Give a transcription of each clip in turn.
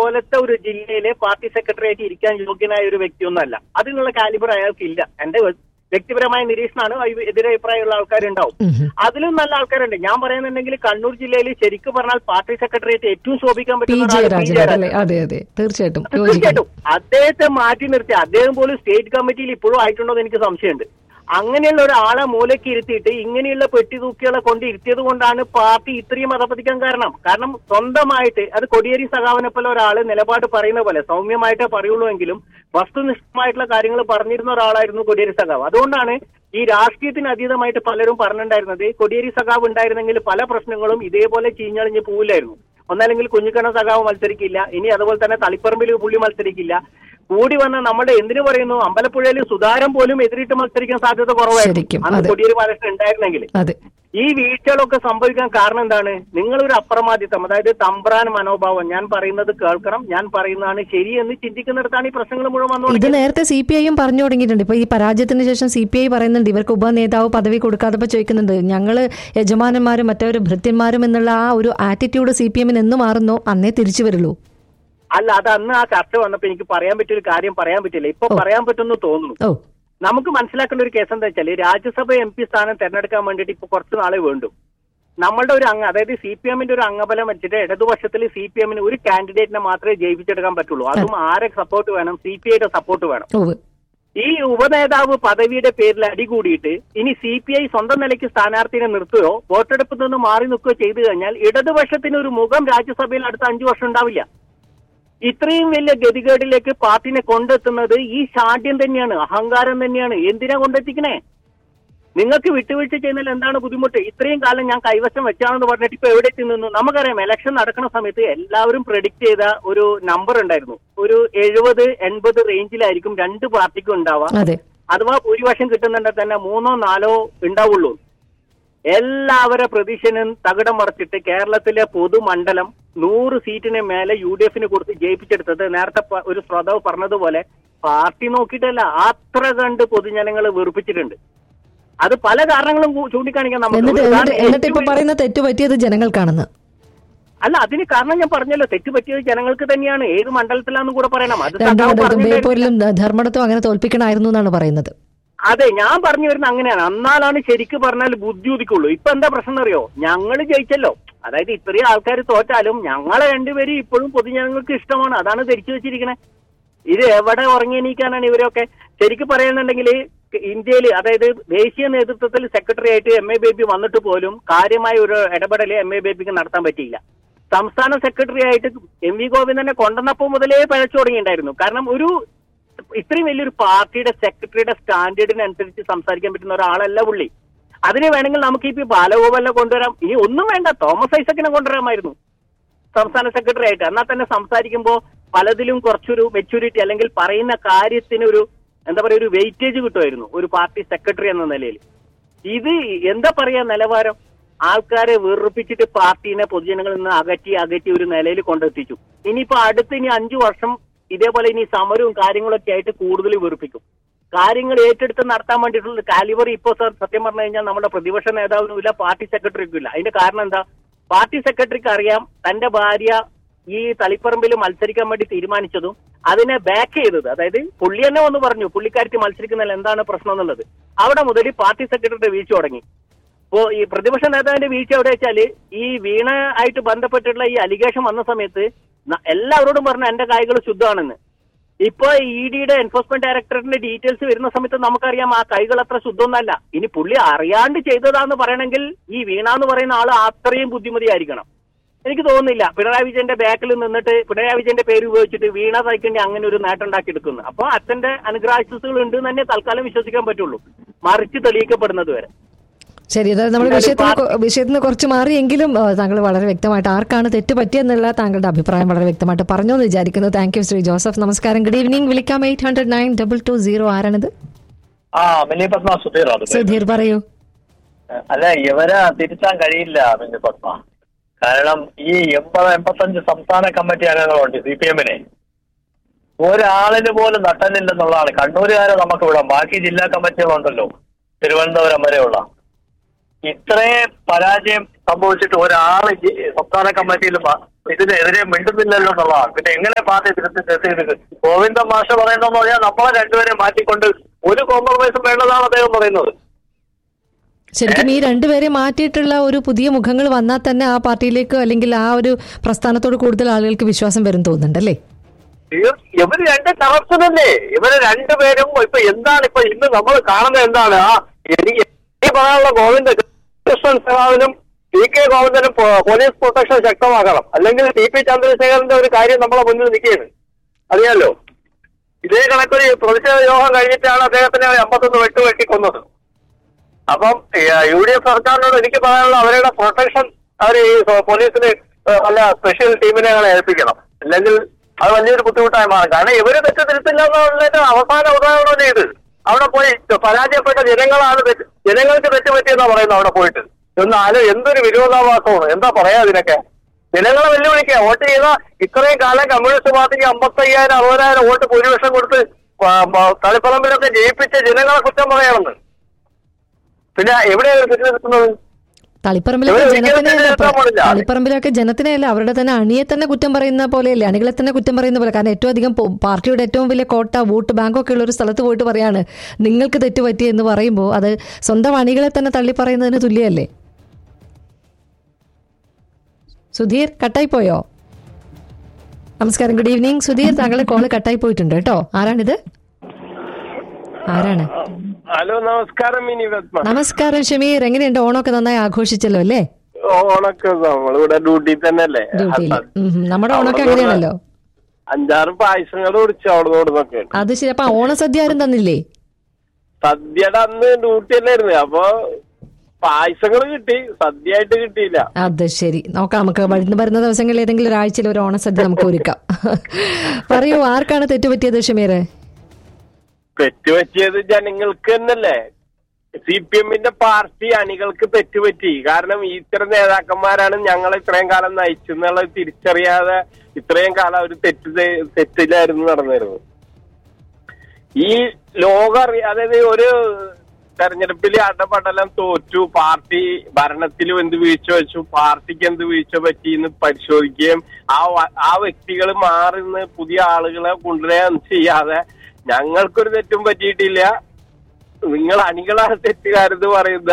പോലത്തെ ഒരു ജില്ലയിലെ പാർട്ടി സെക്രട്ടറി ആയിട്ട് ഇരിക്കാൻ യോഗ്യനായ ഒരു വ്യക്തിയൊന്നുമല്ല അതിനുള്ള കാലിബർ അയാൾക്ക് ഇല്ല എന്റെ വ്യ- വ്യക്തിപരമായ നിരീക്ഷണമാണ് അയ്- എതിരഭിപ്രായമുള്ള ആൾക്കാരുണ്ടാവും ഉം. അതിലും നല്ല ആൾക്കാരുണ്ട് ഞാൻ പറയുന്നുണ്ടെങ്കിൽ കണ്ണൂർ ജില്ലയിൽ ശരിക്കും പറഞ്ഞാൽ പാർട്ടി സെക്രട്ടറിയേറ്റ് ഏറ്റവും ശോഭിക്കാൻ പി പറ്റുന്ന ജെ ഒരാള് പി. രാജൻ ജയരാജൻ. അല്ലേ അതെ അതെ തീർച്ചയായിട്ടും യോജിക്കുന്നു തീർച്ചയായിട്ടും അദ്ദേഹത്തെ മാറ്റി നിർത്തി അദ്ദേഹം പോലും സ്റ്റേറ്റ് കമ്മിറ്റിയിൽ ഇപ്പോഴും ആയിട്ടുണ്ടോ എന്ന് എനിക്ക് സംശയമുണ്ട് അങ്ങനെയുള്ള ഒരാളെ മൂലയ്ക്ക് ഇരുത്തിയിട്ട് ഇങ്ങനെയുള്ള പെട്ടി തൂക്കികളെ കൊണ്ട് ഇരുത്തിയത് കൊണ്ടാണ് പാർട്ടി ഇത്രയും അധപ്പതിക്കാൻ കാരണം കാരണം സ്വന്തമായിട്ട് അത് കൊടിയേരി സഖാവിനെ പോലെ ഒരാള് നിലപാട് പറയുന്ന പോലെ സൗമ്യമായിട്ടേ പറയുള്ളൂ എങ്കിലും വസ്തുനിഷ്ഠമായിട്ടുള്ള കാര്യങ്ങൾ പറഞ്ഞിരുന്ന ഒരാളായിരുന്നു കൊടിയേരി സഖാവ് അതുകൊണ്ടാണ് ഈ രാഷ്ട്രീയത്തിന് അതീതമായിട്ട് പലരും പറഞ്ഞിട്ടുണ്ടായിരുന്നത് കൊടിയേരി സഖാവ് ഉണ്ടായിരുന്നെങ്കിൽ പല പ്രശ്നങ്ങളും ഇതേപോലെ ചീഞ്ഞളിഞ്ഞ് പോവില്ലായിരുന്നു ഒന്നല്ലെങ്കിൽ കുഞ്ഞിക്കണ്ണ സഖാവ് മത്സരിക്കില്ല ഇനി അതുപോലെ തന്നെ തളിപ്പറമ്പിൽ പുള്ളി മത്സരിക്കില്ല കൂടി വന്ന നമ്മുടെ എന്തിനു പറയുന്നു അമ്പലപ്പുഴയിൽ സുതാരം പോലും എതിരിട്ട് മത്സരിക്കാൻ സാധ്യത കുറവായിരുന്നു ശരിക്കും, അന്ന് അതെ. കൊടിയേരി ബാലകൃഷ്ണൻ ഉണ്ടായിരുന്നെങ്കിൽ അതെ ഈ വീഴ്ചകളൊക്കെ സംഭവിക്കാൻ കാരണം എന്താണ് നിങ്ങളൊരു അപ്രമാദിത്വം അതായത് തമ്പ്രാൻ മനോഭാവം ഞാൻ പറയുന്നത് കേൾക്കണം ഞാൻ പറയുന്നതാണ് ശരിയെന്ന് ചിന്തിക്കുന്നിടത്താണ് ഈ പ്രശ്നങ്ങൾ മുഴുവൻ ഇത് വന്നുകൊണ്ടിരിക്കുന്നത് നേരത്തെ സി പി ഐയും പറഞ്ഞു തുടങ്ങിയിട്ടുണ്ട് ഇപ്പൊ ഈ പരാജയത്തിന് ശേഷം സി പി ഐ പറയുന്നുണ്ട് ഇവർക്ക് ഉപനേതാവ് പദവി കൊടുക്കാതെ ചോദിക്കുന്നുണ്ട് ഞങ്ങള് യജമാനന്മാരും മറ്റവര് ഭൃത്യന്മാരും എന്നുള്ള ആ ഒരു ആറ്റിറ്റ്യൂഡ് സി പി എമ്മിന് എന്ന് മാറുന്നോ അന്നേ തിരിച്ചു വരുള്ളൂ അല്ല അത് അന്ന് ആ ചർച്ച വന്നപ്പോ എനിക്ക് പറയാൻ പറ്റിയ ഒരു കാര്യം പറയാൻ പറ്റില്ല ഇപ്പൊ ഓ. പറയാൻ പറ്റുമെന്ന് തോന്നുന്നു ഓ നമുക്ക് മനസ്സിലാക്കേണ്ട ഒരു കേസ് എന്താ വെച്ചാൽ രാജ്യസഭ എം പി സ്ഥാനം തെരഞ്ഞെടുക്കാൻ വേണ്ടിയിട്ട് ഇപ്പൊ കുറച്ച് നാളെ വേണ്ടു നമ്മളുടെ ഒരു അംഗ അതായത് സി പി എമ്മിന്റെ ഒരു അംഗബലം വെച്ചിട്ട് ഇടതുപക്ഷത്തിൽ സി പി എമ്മിന് ഒരു കാൻഡിഡേറ്റിനെ മാത്രമേ ജയിപ്പിച്ചെടുക്കാൻ പറ്റുള്ളൂ അതും ആരെ സപ്പോർട്ട് വേണം സി പി ഐയുടെ സപ്പോർട്ട് വേണം ഓ ഈ ഉപനേതാവ് പദവിയുടെ പേരിൽ അടികൂടിയിട്ട് ഇനി സി പി ഐ സ്വന്തം നിലയ്ക്ക് സ്ഥാനാർത്ഥിനെ നിർത്തുകയോ വോട്ടെടുപ്പിൽ നിന്ന് മാറി നിൽക്കുകയോ ചെയ്തു കഴിഞ്ഞാൽ ഇടതുപക്ഷത്തിന് ഒരു മുഖം രാജ്യസഭയിൽ അടുത്ത അഞ്ചു വർഷം ഉണ്ടാവില്ല ഇത്രയും വലിയ ഗതികേടിലേക്ക് പാർട്ടിനെ കൊണ്ടെത്തുന്നത് ഈ ഷാഠ്യം തന്നെയാണ് അഹങ്കാരം തന്നെയാണ് എന്തിനാ കൊണ്ടെത്തിക്കണേ നിങ്ങൾക്ക് വിട്ടുവീഴ്ച ചെയ്യുന്നതിൽ എന്താണ് ബുദ്ധിമുട്ട് ഇത്രയും കാലം ഞാൻ കൈവശം വെച്ചാണെന്ന് പറഞ്ഞിട്ട് ഇപ്പൊ എവിടെ എത്തി നിന്നു നമുക്കറിയാം ഇലക്ഷൻ നടക്കുന്ന സമയത്ത് എല്ലാവരും പ്രഡിക്റ്റ് ചെയ്ത ഒരു നമ്പർ ഉണ്ടായിരുന്നു ഒരു എഴുപത് എൺപത് റേഞ്ചിലായിരിക്കും രണ്ട് പാർട്ടിക്കും ഉണ്ടാവുക അതെ അഥവാ ഭൂരിപക്ഷം കിട്ടുന്നുണ്ടെങ്കിൽ തന്നെ മൂന്നോ നാലോ ഉണ്ടാവുള്ളൂ എല്ലാവരുടെ പ്രതീക്ഷനും തകിടം മറിച്ചിട്ട് കേരളത്തിലെ പൊതുമണ്ഡലം നൂറ് സീറ്റിന് മേലെ യു ഡി എഫിന് കൊടുത്ത് ജയിപ്പിച്ചെടുത്തത് നേരത്തെ പ- ഒരു ശ്രോതാവ് പറഞ്ഞതുപോലെ പാർട്ടി നോക്കിയിട്ടല്ല അത്ര കണ്ട് പൊതുജനങ്ങൾ വെറുപ്പിച്ചിട്ടുണ്ട് അത് പല കാരണങ്ങളും കൂ- ചൂണ്ടിക്കാണിക്കാൻ നമുക്ക് എന്നിട്ട് ഒരു എന്നിട്ട് കാരണം എന്നിട്ട് ഇപ്പൊ ഏറ്റവും- പറയുന്ന തെറ്റ് പറ്റിയത് ജനങ്ങൾക്കാണെന്ന് അല്ല അതിന് കാരണം ഞാൻ പറഞ്ഞല്ലോ തെറ്റ് പറ്റിയത് ജനങ്ങൾക്ക് തന്നെയാണ് ഏത് മണ്ഡലത്തിലാന്ന് കൂടെ പറയണം അത് സഖാവ് രണ്ടും പറഞ്ഞിട്ടുണ്ടായിരുന്നു. ബേപ്പൂരിലും ധർമ്മടത്തും അങ്ങനെ തോൽപ്പിക്കണമായിരുന്നു എന്നാണ് പറയുന്നത് അതെ ഞാൻ പറഞ്ഞു വരുന്ന അങ്ങനെയാണ് എന്നാലാണ് ശരിക്ക് പറഞ്ഞാൽ ബുദ്ധി ഉദിക്കുള്ളൂ ഇപ്പൊ എന്താ പ്രശ്നം അറിയോ ഞങ്ങൾ ജയിച്ചല്ലോ അതായത് ഇത്രയും ആൾക്കാർ തോറ്റാലും ഞങ്ങളെ രണ്ടുപേരും ഇപ്പോഴും പൊതുജനങ്ങൾക്ക് ഇഷ്ടമാണ് അതാണ് ധരിച്ചു വെച്ചിരിക്കണേ ഇത് എവിടെ ഉറങ്ങി എണീക്കാനാണ് ഇവരൊക്കെ ശരിക്കും പറയുന്നുണ്ടെങ്കിൽ ഇന്ത്യയിൽ അതായത് ദേശീയ നേതൃത്വത്തിൽ സെക്രട്ടറി ആയിട്ട് എം എ ബേബി വന്നിട്ട് പോലും കാര്യമായ ഒരു ഇടപെടൽ എം എ ബേബിക്ക് നടത്താൻ പറ്റിയില്ല സംസ്ഥാന സെക്രട്ടറി ആയിട്ട് എം വി ഗോവിന്ദനെ കൊണ്ടുവന്നപ്പോൾ മുതലേ പഴച്ചു തുടങ്ങിയിട്ടുണ്ടായിരുന്നു കാരണം ഒരു ഇത്രയും വലിയൊരു പാർട്ടിയുടെ സെക്രട്ടറിയുടെ സ്റ്റാൻഡേർഡിനനുസരിച്ച് സംസാരിക്കാൻ പറ്റുന്ന ഒരാളല്ല പുള്ളി അതിന് വേണമെങ്കിൽ നമുക്ക് ഇപ്പൊ ബാലഗോപാലിനെ കൊണ്ടുവരാം ഇനി ഒന്നും വേണ്ട തോമസ് ഐസക്കിനെ കൊണ്ടുവരാമായിരുന്നു സംസ്ഥാന സെക്രട്ടറി ആയിട്ട് എന്നാൽ തന്നെ സംസാരിക്കുമ്പോൾ പലതിലും കുറച്ചൊരു മെച്യൂരിറ്റി അല്ലെങ്കിൽ പറയുന്ന കാര്യത്തിന് ഒരു എന്താ പറയുക ഒരു വെയിറ്റേജ് കിട്ടുമായിരുന്നു ഒരു പാർട്ടി സെക്രട്ടറി എന്ന നിലയിൽ ഇത് എന്താ പറയാ നിലവാരം ആൾക്കാരെ വെറുപ്പിച്ചിട്ട് പാർട്ടീനെ പൊതുജനങ്ങളിൽ നിന്ന് അകറ്റി അകറ്റി ഒരു നിലയിൽ കൊണ്ടെത്തിച്ചു ഇനിയിപ്പോ അടുത്ത് ഇനി അഞ്ചു വർഷം ഇതേപോലെ ഇനി സമരവും കാര്യങ്ങളൊക്കെ ആയിട്ട് കൂടുതൽ വെറുപ്പിക്കും കാര്യങ്ങൾ ഏറ്റെടുത്ത് നടത്താൻ വേണ്ടിയിട്ടുള്ള കാലിബർ ഇപ്പോ സർ സത്യം പറഞ്ഞു കഴിഞ്ഞാൽ നമ്മുടെ പ്രതിപക്ഷ നേതാവിനും ഇല്ല പാർട്ടി സെക്രട്ടറിക്കും ഇല്ല അതിന്റെ കാരണം എന്താ പാർട്ടി സെക്രട്ടറിക്ക് അറിയാം തന്റെ ഭാര്യ ഈ തളിപ്പറമ്പിൽ മത്സരിക്കാൻ വേണ്ടി തീരുമാനിച്ചതും അതിനെ ബാക്ക് ചെയ്തത് അതായത് പുള്ളി തന്നെ വന്ന് പറഞ്ഞു പുള്ളിക്കാരത്തി മത്സരിക്കുന്നതിൽ എന്താണ് പ്രശ്നം എന്നുള്ളത് അവിടെ മുതൽ പാർട്ടി സെക്രട്ടറിയുടെ വീഴ്ച തുടങ്ങി ഇപ്പോ ഈ പ്രതിപക്ഷ നേതാവിന്റെ വീഴ്ച എവിടെ വെച്ചാല് ഈ വീണ ആയിട്ട് ബന്ധപ്പെട്ടിട്ടുള്ള ഈ അലിഗേഷൻ വന്ന സമയത്ത് ന- എല്ലാവരോടും പറഞ്ഞു എന്റെ കായ്കൾ ശുദ്ധമാണെന്ന് ഇപ്പൊ ഇ ഡിയുടെ എൻഫോഴ്സ്മെന്റ് ഡയറക്ടറിന്റെ ഡീറ്റെയിൽസ് വരുന്ന സമയത്ത് നമുക്കറിയാം ആ കൈകൾ അത്ര ശുദ്ധമൊന്നല്ല ഇനി പുള്ളി അറിയാണ്ട് ചെയ്തതാന്ന് പറയണമെങ്കിൽ ഈ വീണ എന്ന് പറയുന്ന ആള് അത്രയും ബുദ്ധിമതിയായിരിക്കണം എനിക്ക് തോന്നുന്നില്ല പിണറായി വിജയന്റെ ബാക്കിൽ നിന്നിട്ട് പിണറായി വിജയന്റെ പേര് ഉപയോഗിച്ചിട്ട് വീണ തൈക്കണ്ടി അങ്ങനെ ഒരു നേട്ടം ഉണ്ടാക്കിയെടുക്കുന്നു അപ്പൊ അച്ഛന്റെ അനുഗ്രാശസ്സുകൾ ഉണ്ട് എന്ന് തന്നെ തൽക്കാലം വിശ്വസിക്കാൻ പറ്റുള്ളൂ മറിച്ച് തെളിയിക്കപ്പെടുന്നത് വരെ ശരി അതായത് നമ്മൾ എന്തായാലും വിഷയത്തിന് പാർട്ടി- കൊ- വിഷയത്തിൽ നിന്ന് കുറച്ച് മാറിയെങ്കിലും ആ, താങ്കൾ വളരെ വ്യക്തമായിട്ട് ആർക്കാണ് തെറ്റ് പറ്റിയെന്നുള്ള താങ്കളുടെ അഭിപ്രായം വളരെ വ്യക്തമായിട്ട് പറഞ്ഞു എന്ന് വിചാരിക്കുന്നു താങ്ക് യു ശ്രീ ജോസഫ് നമസ്കാരം ഗുഡ് ഈവനിംഗ് വിളിക്കാം eight hundred nine double two zero ആരാണിത് ആ മിനി പത്മ സുധീറാണ് സുധീർ പറയൂ അല്ല ഇവരെ തിരുത്താൻ കഴിയില്ല മിനി പത്മ കാരണം ഈ എൺപത് എൺപത്തഞ്ച് സംസ്ഥാന കമ്മിറ്റി അംഗങ്ങളുണ്ട് സി പി എമ്മിനെ ഒരാളിന് പോലും നട്ടനില്ലെന്നുള്ളതാണ് കണ്ണൂരുകാരെ നമുക്ക് വിടാം ബാക്കി ജില്ലാ കമ്മിറ്റികളുണ്ടല്ലോ തിരുവനന്തപുരം വരെയുള്ള ഇത്രയും പരാജയം സംഭവിച്ചിട്ട് ഒരാൾ ജി- സംസ്ഥാന കമ്മിറ്റിയിൽ മ- ഇതിനെതിരെ മിണ്ടുന്നില്ലല്ലോ എന്നുള്ളതാണ് പിന്നെ എങ്ങനെ പാർട്ടി തിരുത്തി തിരുത്തിയത് ഗോവിന്ദ മാഷ പറയുന്നതെന്ന് പറഞ്ഞാൽ നമ്മളെ രണ്ടുപേരെ മാറ്റിക്കൊണ്ട് ഒരു കോംപ്രമൈസും വേണ്ടതാണ് അദ്ദേഹം പറയുന്നത് ശരിക്കും ഈ രണ്ടുപേരെ മാറ്റിയിട്ടുള്ള ഒരു പുതിയ മുഖങ്ങൾ വന്നാൽ തന്നെ ആ പാർട്ടിയിലേക്ക് അല്ലെങ്കിൽ ആ ഒരു പ്രസ്ഥാനത്തോട് കൂടുതൽ ആളുകൾക്ക് വിശ്വാസം വരും തോന്നുന്നുണ്ടല്ലേ തീർ- ഇവര് രണ്ട് കറപ്ഷൻ അല്ലേ ഇവര് രണ്ടുപേരും ഇപ്പൊ എന്താണ് ഇപ്പൊ ഇന്ന് നമ്മൾ കാണുന്നത് എന്താണ് ആ എനിക്ക് എനിക്ക് പറയാനുള്ള ഗോവിന്ദ കൃഷ്ണൻ സഹാവിനും പി കെ ഗോവിന്ദനും പോ- പോലീസ് പ്രൊട്ടക്ഷൻ ശക്തമാക്കണം അല്ലെങ്കിൽ ടി പി ചന്ദ്രശേഖരന്റെ ഒരു കാര്യം നമ്മളെ മുന്നിൽ നിൽക്കുകയാണ് അറിയാലോ ഇതേ കണക്കൊരു പ്രതിഷേധ യോഗം കഴിഞ്ഞിട്ടാണ് അദ്ദേഹത്തിനെ അമ്പത്തൊന്ന് വെട്ട് വെട്ടി കൊന്നത് അപ്പം യു ഡി എഫ് സർക്കാരിനോട് എനിക്ക് പറയാനുള്ള അവരുടെ പ്രൊട്ടക്ഷൻ അവർ ഈ പോലീസിന് നല്ല സ്പെഷ്യൽ ടീമിനെ അങ്ങനെ ഏൽപ്പിക്കണം അല്ലെങ്കിൽ അത് വലിയൊരു ബുദ്ധിമുട്ടായി മാറും കാരണം ഇവര് തെറ്റ് തിരുത്തില്ല എന്നുള്ളതിന്റെ അവസാന ഉദാഹരണമല്ലേ ഇത് അവിടെ പോയി പരാജയപ്പെട്ട ജനങ്ങളാണ് തെറ്റ് ജനങ്ങൾക്ക് തെറ്റ് പറ്റിയെന്നാ പറയുന്നത് അവിടെ പോയിട്ട് എന്നാലും എന്തൊരു വിരോധാഭാസമാണ് എന്താ പറയാ ഇതിനൊക്കെ ജനങ്ങളെ വെല്ലുവിളിക്കുക വോട്ട് ചെയ്ത ഇത്രയും കാലം കമ്മ്യൂണിസ്റ്റ് പാർട്ടിക്ക് അമ്പത്തയ്യായിരം അറുപതിനായിരം വോട്ട് ഭൂരിപക്ഷം കൊടുത്ത് പ- പ- തളിപ്പറമ്പിലൊക്കെ ജയിപ്പിച്ച ജനങ്ങളെ കുറ്റം പറയണമെന്ന് പിന്നെ എവിടെയാണ് തെറ്റ് നിർത്തുന്നത് തളിപ്പറമ്പിലൊക്കെ ഇവര് ജനത്തിനെ ഒരിക്കലും തിരുത്താൻ പാടില്ല. തളിപ്പറമ്പിലൊക്കെ ജനത്തിനെ അല്ല അവരുടെ തന്നെ അണിയെ തന്നെ കുറ്റം പറയുന്ന പോലെയല്ലേ അണികളെ തന്നെ കുറ്റം പറയുന്ന പോലെ കാരണം ഏറ്റവും അധികം പോ- പാർട്ടിയുടെ ഏറ്റവും വലിയ കോട്ട വോട്ട് ബാങ്കൊക്കെ ഉള്ള ഒരു സ്ഥലത്ത് പോയിട്ട് പറയാണ് നിങ്ങൾക്ക് തെറ്റുപറ്റി എന്ന് പറയുമ്പോൾ അത് സ്വന്തം അണികളെ തന്നെ തള്ളി പറയുന്നതിന് തുല്യമല്ലേ സുധീർ കട്ടായി പോയോ നമസ്കാരം ഗുഡ് ഈവനിങ് സുധീർ താങ്കളുടെ കോള് കട്ടായി പോയിട്ടുണ്ട് കേട്ടോ ആരാണിത് ആരാണ് ഹലോ നമസ്കാരം മിനി പത്മ നമസ്കാരം ഷമീർ എങ്ങനെയുണ്ട് ഓണമൊക്കെ നന്നായി ആഘോഷിച്ചല്ലോ അല്ലേ ഓണൊക്കെ നമ്മളിവിടെ ഡ്യൂട്ടി തന്നെ അല്ലേ ഡ്യൂട്ടിയിൽ നമ്മുടെ ഓണമൊക്കെ അങ്ങനെയാണല്ലോ അഞ്ചാറ് പായസങ്ങൾ കുടിച്ചു അവിടെ നോടുന്നൊക്കെ അത് ശരി അപ്പൊ ഓണസദ്യ ആരും തന്നില്ലേ സദ്യയുടെ അന്ന് ഡ്യൂട്ടി അല്ലായിരുന്നു അപ്പൊ പായസങ്ങൾ കിട്ടി സദ്യ ആയിട്ട് കിട്ടിയില്ല അത് ശരി നോക്കാം നമുക്ക് വരുന്ന വരുന്ന ദിവസങ്ങളിൽ ഏതെങ്കിലും ഒരാഴ്ചയിൽ ഒരു ഓണസദ്യ നമുക്ക് ഒരുക്കാം പറയൂ ആർക്കാണ് തെറ്റുപറ്റിയത് ഷമീർ തെറ്റുപറ്റിയത് ജനങ്ങൾക്ക് തന്നെയല്ലേ സി പി എമ്മിന്റെ പാർട്ടി അണികൾക്ക് തെറ്റുപറ്റി കാരണം ഇത്തരം നേതാക്കന്മാരാണ് ഞങ്ങളെ ഇത്രയും കാലം നയിച്ചെന്നുള്ളത് തിരിച്ചറിയാതെ ഇത്രയും കാലം അവർ തെറ്റ് ചെയ്- തെറ്റിലായിരുന്നു നടന്നിരുന്നത് ഈ ലോകം അറിയ അതായത് ഒരു തെരഞ്ഞെടുപ്പിൽ അടപടലം തോറ്റു പാർട്ടി ഭരണത്തിലും എന്ത് വീഴ്ച വെച്ചു പാർട്ടിക്ക് എന്ത് വീഴ്ച പറ്റി എന്ന് പരിശോധിക്കുകയും ആ വ- ആ വ്യക്തികൾ മാറി നിന്ന് പുതിയ ആളുകളെ കൊണ്ടുവരികയും ചെയ്യാതെ ഞങ്ങൾക്കൊരു തെറ്റും പറ്റിയിട്ടില്ല നിങ്ങൾ അണികളാണ് തെറ്റുകാരെന്ന് പറയുന്ന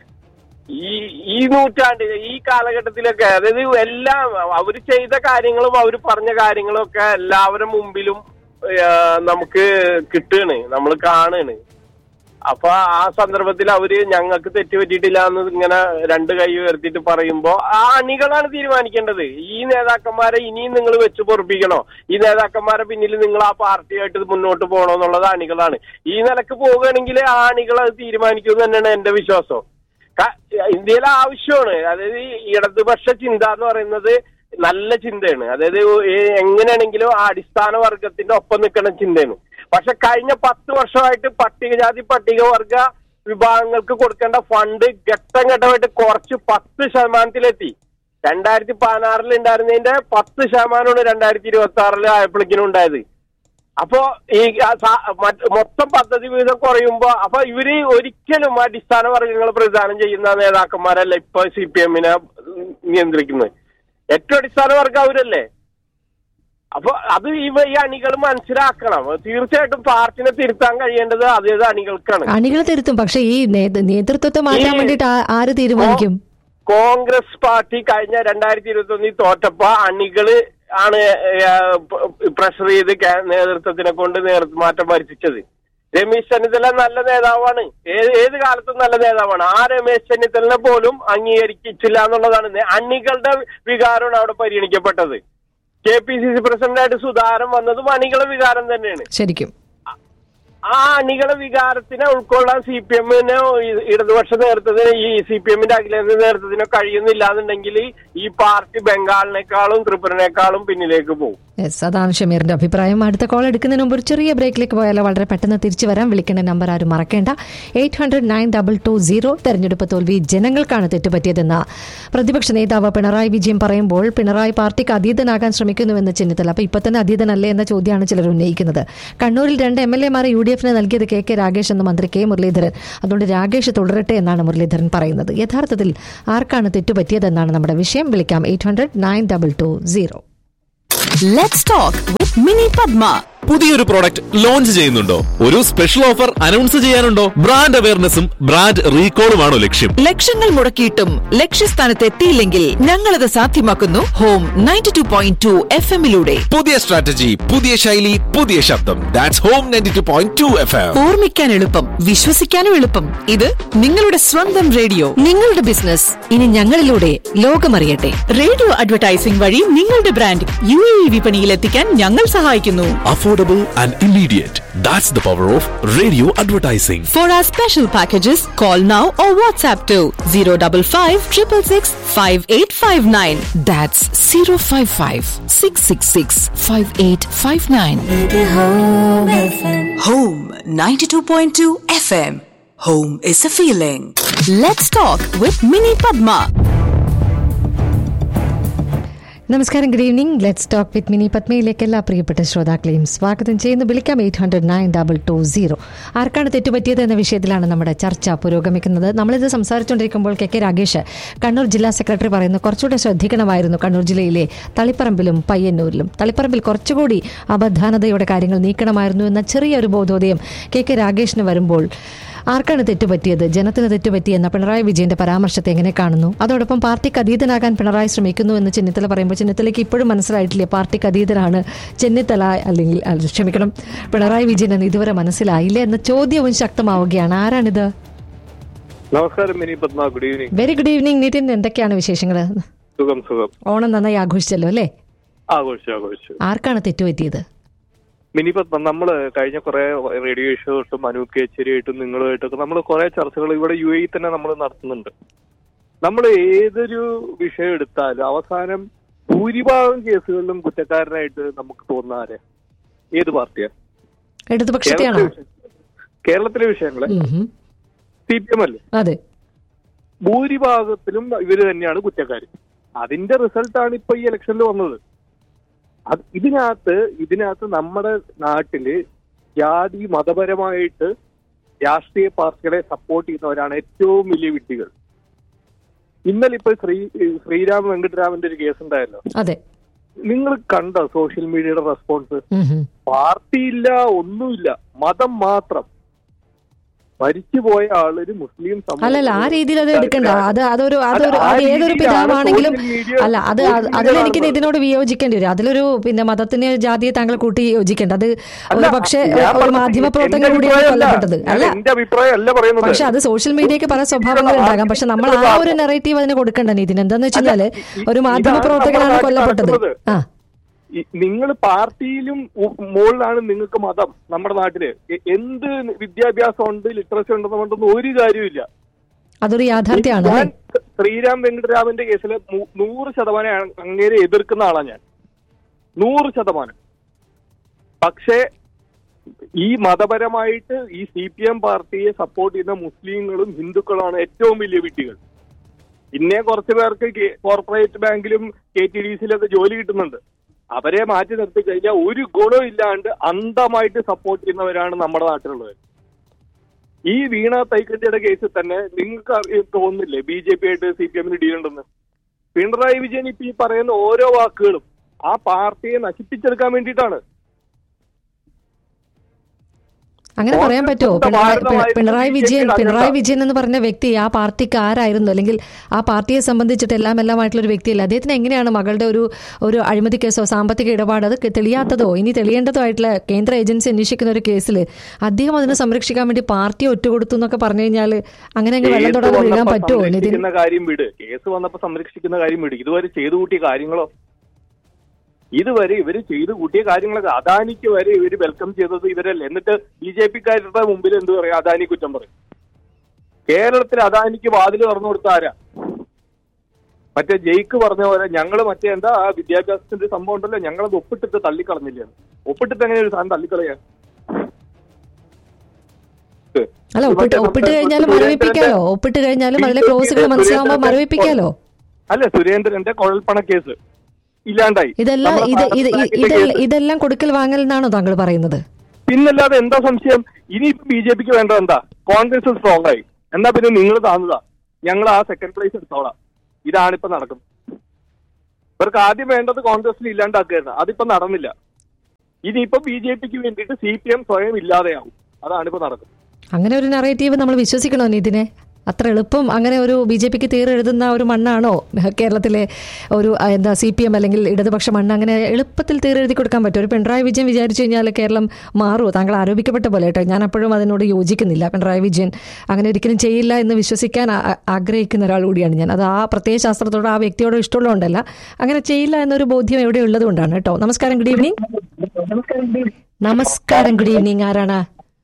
ഈ ഈ നൂറ്റാണ്ടിൽ ഈ കാലഘട്ടത്തിലൊക്കെ അതായത് എല്ലാം അവര് ചെയ്ത കാര്യങ്ങളും അവര് പറഞ്ഞ കാര്യങ്ങളും ഒക്കെ എല്ലാവരുടെ മുമ്പിലും ആ, നമുക്ക് കിട്ടുകയാണ് നമ്മൾ കാണുകയാണ് അപ്പൊ ആ സന്ദർഭത്തിൽ അവര് ഞങ്ങൾക്ക് തെറ്റുപറ്റിയിട്ടില്ല എന്ന് ഇങ്ങനെ രണ്ട് കൈ ഉയർത്തിയിട്ട് പറയുമ്പോ ആ അണികളാണ് തീരുമാനിക്കേണ്ടത് ഈ നേതാക്കന്മാരെ ഇനിയും നിങ്ങൾ വെച്ച് പൊറപ്പിക്കണോ ഈ നേതാക്കന്മാരെ പിന്നിൽ നിങ്ങൾ ആ പാർട്ടിയായിട്ട് മുന്നോട്ട് പോകണോ എന്നുള്ളത് അണികളാണ് ഈ നിലക്ക് പോവുകയാണെങ്കിൽ ആ അണികൾ അത് തീരുമാനിക്കുമെന്ന് തന്നെയാണ് എന്റെ വിശ്വാസം ക- ഇന്ത്യയിലെ ആവശ്യമാണ് അതായത് ഈ ഇടതുപക്ഷ ചിന്ത എന്ന് പറയുന്നത് നല്ല ചിന്തയാണ് അതായത് ഈ എങ്ങനെയാണെങ്കിലും ആ അടിസ്ഥാന വർഗത്തിന്റെ ഒപ്പം നിൽക്കുന്ന ചിന്തയാണ് പക്ഷെ കഴിഞ്ഞ പത്ത് വർഷമായിട്ട് പട്ടികജാതി പട്ടികവർഗ വിഭാഗങ്ങൾക്ക് കൊടുക്കേണ്ട ഫണ്ട് ഘട്ടം ഘട്ടമായിട്ട് കുറച്ച് പത്ത് ശതമാനത്തിലെത്തി രണ്ടായിരത്തി പതിനാറിൽ ഉണ്ടായിരുന്നതിന്റെ പത്ത് ശതമാനമാണ് രണ്ടായിരത്തി ഇരുപത്തി ആറിൽ ആയപ്പോഴേക്കിനും ഉണ്ടായത് അപ്പോ ഈ ആ സ- മറ്റ് മൊത്തം പദ്ധതി വീതം കുറയുമ്പോ അപ്പൊ ഇവര് ഒരിക്കലും അടിസ്ഥാന വർഗങ്ങൾ പ്രദാനം ചെയ്യുന്ന നേതാക്കന്മാരല്ല ഇപ്പൊ സി പി എമ്മിനെ നിയന്ത്രിക്കുന്നത് ഏറ്റവും അടിസ്ഥാന വർഗം അവരല്ലേ അപ്പൊ അത് ഇവ ഈ അണികൾ മനസ്സിലാക്കണം തീർച്ചയായിട്ടും പാർട്ടിനെ തിരുത്താൻ കഴിയേണ്ടത് അതേത് അണികൾക്കാണ് അണികൾ തിരുത്തും പക്ഷെ ഈ നേ- നേതൃത്വത്തെ മാറ്റാൻ ഈ- വേണ്ടിയിട്ട് ആ- ആര് തീരുമാനിക്കും കോൺഗ്രസ് പാർട്ടി കഴിഞ്ഞ രണ്ടായിരത്തി ഇരുപത്തി ഒന്നിൽ തോറ്റപ്പോ അണികള് ആണ് പ്രഷർ ചെയ്ത് കേ- നേതൃത്വത്തിനെ കൊണ്ട് നേതൃമാറ്റം വരുത്തിച്ചത് രമേശ് ചെന്നിത്തല നല്ല നേതാവാണ് ഏത് ഏത് കാലത്തും നല്ല നേതാവാണ് ആ രമേശ് ചെന്നിത്തലിനെ പോലും അംഗീകരിച്ചില്ല എന്നുള്ളതാണ് നേ- അണികളുടെ വികാരമാണ് അവിടെ പരിഗണിക്കപ്പെട്ടത് കെ പി സി സി പ്രസിഡന്റായിട്ട് സുധാകരൻ വന്നതും അണികളുടെ വികാരം തന്നെയാണ് ശരിക്കും ആ അണികളെ വികാരത്തിനെ ഉൾക്കൊള്ളാൻ സി പി എമ്മിനോ ഇടതുപക്ഷ നേതൃത്വത്തിന് ഈ സി പി എമ്മിന്റെ അഖിലേന്ത്യാ നേതൃത്വത്തിനോ കഴിയുന്നില്ല എന്നുണ്ടെങ്കിൽ ഈ പാർട്ടി ബംഗാളിനേക്കാളും ത്രിപുരനേക്കാളും പിന്നിലേക്ക് പോകും യെസ് അതാണ് ഷമീറിന്റെ അഭിപ്രായം അടുത്ത കോൾ എടുക്കുന്നതിന് മുമ്പ് ഒരു ചെറിയ ബ്രേക്കിലേക്ക് പോയാലോ വളരെ പെട്ടെന്ന് തിരിച്ചു വരാം വിളിക്കേണ്ട നമ്പർ ആരും മറക്കേണ്ട eight hundred nine double two zero തെരഞ്ഞെടുപ്പ് തോൽവി ജനങ്ങൾക്കാണ് തെറ്റുപറ്റിയതെന്ന് പ്രതിപക്ഷ നേതാവ് പിണറായി വിജയൻ പറയുമ്പോൾ പിണറായി പാർട്ടിക്ക് അതീതനാകാൻ ശ്രമിക്കുന്നുവെന്ന് ചെന്നിത്തല അപ്പൊ ഇപ്പൊ തന്നെ അതീതനല്ലേ എന്ന ചോദ്യമാണ് ചിലർ ഉന്നയിക്കുന്നത് കണ്ണൂരിൽ രണ്ട് എം എൽ എമാരെ യു ഡി എഫ് എഫിന് നൽകിയത് കെ കെ രാഗേഷ് എന്ന മന്ത്രി കെ മുരളീധരൻ അതുകൊണ്ട് രാഗേഷ് തുടരട്ടെ എന്നാണ് മുരളീധരൻ പറയുന്നത് യഥാർത്ഥത്തിൽ ആർക്കാണ് തെറ്റുപറ്റിയതെന്നാണ് നമ്മുടെ വിഷയം വിളിക്കാം eight hundred nine double two zero Let's talk with Mini Padma. പുതിയൊരു പ്രോഡക്റ്റ് ലോഞ്ച് ചെയ്യുന്നുണ്ടോ ഒരു സ്പെഷ്യൽ ഓഫർ അനൗൺസ് ചെയ്യാനുണ്ടോ ബ്രാൻഡ് അവയർനെസ്സും ബ്രാൻഡ് റീകോളുമാണോ ലക്ഷ്യം ലക്ഷങ്ങൾ മുടക്കിയിട്ടും ലക്ഷ്യസ്ഥാനത്ത് എത്തിയില്ലെങ്കിൽ ഞങ്ങളത് സാധ്യമാക്കുന്നു home ninety two point two F എമ്മിലൂടെ പുതിയ സ്ട്രാറ്റജി പുതിയ ശൈലി പുതിയ ശബ്ദം that's home ninety two point two F M ഓർമ്മിക്കാൻ എളുപ്പം വിശ്വസിക്കാനും എളുപ്പം ഇത് നിങ്ങളുടെ സ്വന്തം റേഡിയോ നിങ്ങളുടെ ബിസിനസ് ഇനി ഞങ്ങളിലൂടെ ലോകമറിയട്ടെ റേഡിയോ അഡ്വർടൈസിംഗ് വഴി നിങ്ങളുടെ ബ്രാൻഡ് യു എ വിപണിയിൽ എത്തിക്കാൻ ഞങ്ങൾ സഹായിക്കുന്നു affordable and immediate that's the power of radio advertising For our special packages, call now or WhatsApp to 055 666 5859. That's 055 666 5859. Home 92.2 FM. Home is a feeling. Let's talk with Mini Padma. നമസ്കാരം good evening let's talk with Mini പത്മയിലേക്ക് എല്ലാ പ്രിയപ്പെട്ട ശ്രോതാക്കളെയും സ്വാഗതം ചെയ്യുന്നു വിളിക്കാം eight hundred nine double two zero ആർക്കാണ് തെറ്റുപറ്റിയത് എന്ന വിഷയത്തിലാണ് നമ്മുടെ ചർച്ച പുരോഗമിക്കുന്നത് നമ്മളിത് സംസാരിച്ചുകൊണ്ടിരിക്കുമ്പോൾ കെ കെ രാഗേഷ് കണ്ണൂർ ജില്ലാ സെക്രട്ടറി പറയുന്നു കുറച്ചുകൂടെ ശ്രദ്ധിക്കണമായിരുന്നു കണ്ണൂർ ജില്ലയിലെ തളിപ്പറമ്പിലും പയ്യന്നൂരിലും തളിപ്പറമ്പിൽ കുറച്ചുകൂടി അബദ്ധാനതയുടെ കാര്യങ്ങൾ നീക്കണമായിരുന്നു എന്ന ചെറിയൊരു ബോധോദയം കെ കെ രാഗേഷിന് വരുമ്പോൾ ആർക്കാണ് തെറ്റുപറ്റിയത് ജനത്തിന് തെറ്റുപറ്റിയെന്ന പിണറായി വിജയന്റെ പരാമർശത്തെ എങ്ങനെ കാണുന്നു അതോടൊപ്പം പാർട്ടിക്ക് അതീതനാകാൻ പിണറായി ശ്രമിക്കുന്നു എന്ന് ചെന്നിത്തല പറയുമ്പോൾ ചെന്നിത്തലയ്ക്ക് ഇപ്പോഴും മനസ്സിലായിട്ടില്ല പാർട്ടിക്ക് അതീതനാണ് ചെന്നിത്തല അല്ലെങ്കിൽ അല്ല, ക്ഷമിക്കണം പിണറായി വിജയൻ എന്ന് ഇതുവരെ മനസ്സിലായില്ല എന്ന ചോദ്യവും ശക്തമാവുകയാണ് ആരാണിത് നമസ്കാരം Mini Padma good evening very good evening Nithin എന്തൊക്കെയാണ് വിശേഷങ്ങൾ സുഖം സുഖം ഓണം നന്നായി ആഘോഷിച്ചല്ലോ അല്ലേ ആഘോഷിച്ചു ആഘോഷിച്ചു ആർക്കാണ് തെറ്റുപറ്റിയത് മിനി പത്മ നമ്മള് കഴിഞ്ഞ കുറെ റേഡിയോ ഷോ തൊട്ടും അനൂപ് കേച്ചേരിയായിട്ടും നിങ്ങളുമായിട്ടൊക്കെ നമ്മൾ കുറെ ചർച്ചകൾ ഇവിടെ യു എ തന്നെ നമ്മൾ നടത്തുന്നുണ്ട് നമ്മൾ ഏതൊരു വിഷയം എടുത്താലും അവസാനം ഭൂരിഭാഗം കേസുകളിലും കുറ്റക്കാരനായിട്ട് നമുക്ക് തോന്നുന്ന ആരെ ഏത് പാർട്ടിയാ ഇടതുപക്ഷത്തെയാണോ കേരളത്തിലെ വിഷയം- കേരളത്തിലെ വിഷയങ്ങളെ ഉം ഹും. സി പി എം അല്ലേ അതെ ഭൂരിഭാഗത്തിലും ഇവര് തന്നെയാണ് കുറ്റക്കാർ അതിന്റെ റിസൾട്ടാണ് ഇപ്പൊ ഈ ഇലക്ഷനിൽ വന്നത് അത് ഇതിനകത്ത് ഇതിനകത്ത് നമ്മുടെ നാട്ടില് ജാതി മതപരമായിട്ട് രാഷ്ട്രീയ പാർട്ടികളെ സപ്പോർട്ട് ചെയ്യുന്നവരാണ് ഏറ്റവും വലിയ വിഡ്ഢികൾ ഇന്നലെ ഇപ്പൊ ശ്രീ ശ്രീരാം വെങ്കട്ടരാമന്റെ ഒരു കേസ് ഉണ്ടായല്ലോ അതെ നിങ്ങൾ കണ്ടോ സോഷ്യൽ മീഡിയയുടെ റെസ്പോൺസ് ഉം ഹും. പാർട്ടിയില്ല ഒന്നുമില്ല മതം മാത്രം മരിച്ചുപോയ ആളൊരു മുസ്ലിം സമൂഹം- അല്ലല്ല ആ രീതിയിൽ അത് എടുക്കണ്ട അത് അതൊരു അതൊരു അല്ല, ആ അത് ഏതൊരു രീതിയിലാണ് പിതാവാണെങ്കിലും social media- അല്ല അത് അത് social അതിൽ media എനിക്ക് നടന്നത്. ഇതിനോട് വിയോജിക്കേണ്ടി വരും അതിലൊരു പിന്നെ മതത്തിന് ജാതിയെ താങ്കൾ കൂട്ടി യോജിക്കേണ്ട അത് അല്ല, ഒരു പക്ഷേ ഞാൻ ഒരു പറഞ്ഞത് മാധ്യമ എന്റെ പ്രവർത്തകൻ കൂടിയാണ് അഭിപ്രായമല്ല. കൊല്ലപ്പെട്ടത് ഞാൻ അല്ല എന്റെ അഭിപ്രായം അല്ല പറയുന്നത് പക്ഷെ അത് സോഷ്യൽ മീഡിയക്ക് പല സ്വഭാവങ്ങൾ ഉണ്ടാകാം പക്ഷെ നമ്മൾ ആ ഒരു നെറേറ്റീവ് അതിന് കൊടുക്കണ്ട ഇതിന് എന്താന്ന് വെച്ച് കഴിഞ്ഞാല് ഈ- ഒരു മാധ്യമ ഇതാണ് പ്രവർത്തകനാണ് നമ്മുടെ കൊല്ലപ്പെട്ടത് നാട്ടിൽ ആ നിങ്ങൾ പാർട്ടിയിലും ഉ- മുകളിലാണ് നിങ്ങൾക്ക് മതം നമ്മുടെ നാട്ടില് എ- എന്ത് വിദ്യാഭ്യാസം ഉണ്ട് ലിറ്ററസി ഉണ്ടെന്ന് കൊണ്ടൊന്നും ഒരു കാര്യമില്ല അതൊരു യാഥാർത്ഥ്യമാണ് ഞാൻ അല്ലേ ശ്രീരാം വെങ്കട്ടരാമന്റെ കേസിൽ മു- നൂറ് ശതമാനം അങ്ങേരെ എതിർക്കുന്ന ആളാണ് ഞാൻ നൂറ് ശതമാനം പക്ഷേ ഈ മതപരമായിട്ട് ഈ സി പി എം പാർട്ടിയെ സപ്പോർട്ട് ചെയ്യുന്ന മുസ്ലിങ്ങളും ഹിന്ദുക്കളാണ് ഏറ്റവും വലിയ വിട്ടികൾ പിന്നെ കുറച്ച് പേർക്ക് കെ- കോർപ്പറേറ്റ് ബാങ്കിലും കെ ടി ഡി സിയിലൊക്കെ ജോലി കിട്ടുന്നുണ്ട് അവരെ മാറ്റി നിർത്തി കഴിഞ്ഞാൽ ഒരു ഗുണവും ഇല്ലാണ്ട് അന്ധമായിട്ട് സപ്പോർട്ട് ചെയ്യുന്നവരാണ് നമ്മുടെ നാട്ടിലുള്ളത് ഈ വീണ തൈക്കണ്ടിയുടെ കേസിൽ തന്നെ നിങ്ങൾക്ക് അറി- തോന്നുന്നില്ലേ ബി ജെ പി ആയിട്ട് സി പി എമ്മിന് ഡീലുണ്ടെന്ന് പിണറായി വിജയൻ ഇപ്പൊ ഈ പറയുന്ന ഓരോ വാക്കുകളും ആ പാർട്ടിയെ നശിപ്പിച്ചെടുക്കാൻ വേണ്ടിയിട്ടാണ് അങ്ങനെ പറയാൻ പറ്റുമോ കോൺഗ്രസ് പിണറായി ഭാരതമായിരുന്നു പിണറായി വിജയൻ BJP യുടെ പിണറായി അജണ്ട. വിജയൻ എന്ന് പറഞ്ഞ വ്യക്തി ആ പാർട്ടിക്ക് ആരായിരുന്നു അല്ലെങ്കിൽ ആ പാർട്ടിയെ സംബന്ധിച്ചിട്ട് എല്ലാം എല്ലാമായിട്ടുള്ള ഒരു വ്യക്തിയല്ല അദ്ദേഹത്തിന് എങ്ങനെയാണ് മകളുടെ ഒരു ഒരു അഴിമതി കേസോ സാമ്പത്തിക ഇടപാട് അത് തെളിയാത്തതോ ഇനി തെളിയേണ്ടതോ ആയിട്ടുള്ള കേന്ദ്ര ഏജൻസി അന്വേഷിക്കുന്ന ഒരു കേസിൽ അദ്ദേഹം അതിനെ സംരക്ഷിക്കാൻ വേണ്ടി പാർട്ടി ഒറ്റുകൊടുത്തു എന്നൊക്കെ പറഞ്ഞു കഴിഞ്ഞാൽ അങ്ങനെ അങ്ങ് വെള്ളം കേസ് തൊടാതെ വീഴാൻ വന്നപ്പോ പറ്റുമോ നിതിൻ സംരക്ഷിക്കുന്ന കാര്യം വിട് കേസ് വന്നപ്പോ സംരക്ഷിക്കുന്ന കാര്യം വിട് ഇതുവരെ ചെയ്തു കൂട്ടിയ കാര്യങ്ങളോ ഇതുവരെ ഇവര് ചെയ്തു കൂട്ടിയ കാര്യങ്ങളൊക്കെ അദാനിക്ക് വരെ ഇവര് വെൽക്കം ചെയ്തത് ഇവരല്ലേ എന്നിട്ട് ബി ജെ പിക്കാരുടെ മുമ്പിൽ എന്ത് പറയും അദാനി കുറ്റം പറയും കേരളത്തിൽ അദാനിക്ക് വാതിൽ തുറന്നു കൊടുത്ത ആരാ മറ്റേ ജയിക്ക് പറഞ്ഞ പോലെ ഞങ്ങൾ മറ്റേ എന്താ ആ വിദ്യാഭ്യാസത്തിന്റെ സംഭവം ഉണ്ടല്ലോ ഞങ്ങളത് ഒപ്പിട്ടിട്ട് തള്ളിക്കളഞ്ഞില്ല ഒപ്പിട്ടിട്ട് എങ്ങനെ ഒരു സാധനം തള്ളിക്കളയാ അല്ല ഒപ്പിട്ട് മറ്റേ ഒപ്പിട്ട് നമ്മുടെ കഴിഞ്ഞാലും സുരേന്ദ്രന്റെ- മരവിപ്പിക്കാലോ ഒപ്പിട്ട് കഴിഞ്ഞാലും അതിലെ ബി ജെ ക്ലോസുകൾ പിയുടെ മനസ്സിലാവുമ്പോൾ സുരേന്ദ്രന്റെ- മരവിപ്പിക്കാലോ അല്ല സുരേന്ദ്രന്റെ കുഴൽപ്പണ കേസ് ഇല്ലാണ്ടായി ഇതെല്ലാം നമ്മുടെ ഇത് ഇത് ഭാരത് ഇത് ബാങ്കിന്റെ ഇതെല്ലാം കേസ്. ഇതെല്ലാം കൊടുക്കൽ വാങ്ങൽ എന്നാണോ താങ്കൾ പറയുന്നത് പിന്നല്ലാതെ എന്താ സംശയം ഇനി ബി ജെ പിക്ക് വേണ്ടത് എന്താ കോൺഗ്രസ് സ്ട്രോങ് ആയി എന്നാ പിന്നെ നിങ്ങൾ താന്നതാ ഞങ്ങൾ ആ സെക്കൻഡ് പ്ലേസ് എടുത്തോളാം ഇതാണിപ്പോ നടക്കുന്നത് ഇവർക്ക് ആദ്യം വേണ്ടത് കോൺഗ്രസിന് ഇല്ലാണ്ടാക്കുകയായിരുന്നു അതിപ്പോ നടന്നില്ല ഇനിയിപ്പോ ബി ജെ പിക്ക് വേണ്ടിയിട്ട് സി പി എം സ്വയം ഇല്ലാതെയാവും അതാണിപ്പോ നടക്കുന്നത് അങ്ങനെ ഒരു നറേറ്റീവ് നമ്മൾ വിശ്വസിക്കണോ നിതിനെ അത്ര എളുപ്പം അങ്ങനെ ഒരു ബി ജെ പിക്ക് തീരെഴുതുന്ന ഒരു മണ്ണാണോ കേരളത്തിലെ ഒരു ആ, എന്താ സി പി എം അല്ലെങ്കിൽ ഇടതുപക്ഷ മണ്ണ് അങ്ങനെ എളുപ്പത്തിൽ തീരെഴുതി കൊടുക്കാൻ പറ്റും ഒരു പിണറായി വിജയൻ വിചാരിച്ചു കഴിഞ്ഞാൽ കേരളം മാറുമോ താങ്കൾ ആരോപിക്കപ്പെട്ട പോലെ കേട്ടോ ഞാൻ അപ്പോഴും അതിനോട് യോജിക്കുന്നില്ല പിണറായി വിജയൻ അങ്ങനെ ഒരിക്കലും ചെയ്യില്ല എന്ന് വിശ്വസിക്കാൻ ആ- ആ- ആഗ്രഹിക്കുന്ന ഒരാൾ കൂടിയാണ് ഞാൻ അത് ആ പ്രത്യയ ശാസ്ത്രത്തോട് ആ വ്യക്തിയോട് ഇഷ്ടമുള്ളതുകൊണ്ടല്ല അങ്ങനെ ചെയ്യില്ല എന്നൊരു ബോധ്യം എവിടെ ഉള്ളത് കൊണ്ടാണ് കേട്ടോ നമസ്കാരം ഗുഡ് ഈവനിങ് നമസ്കാരം ഗുഡ് ഈവനിങ് ആരാണ്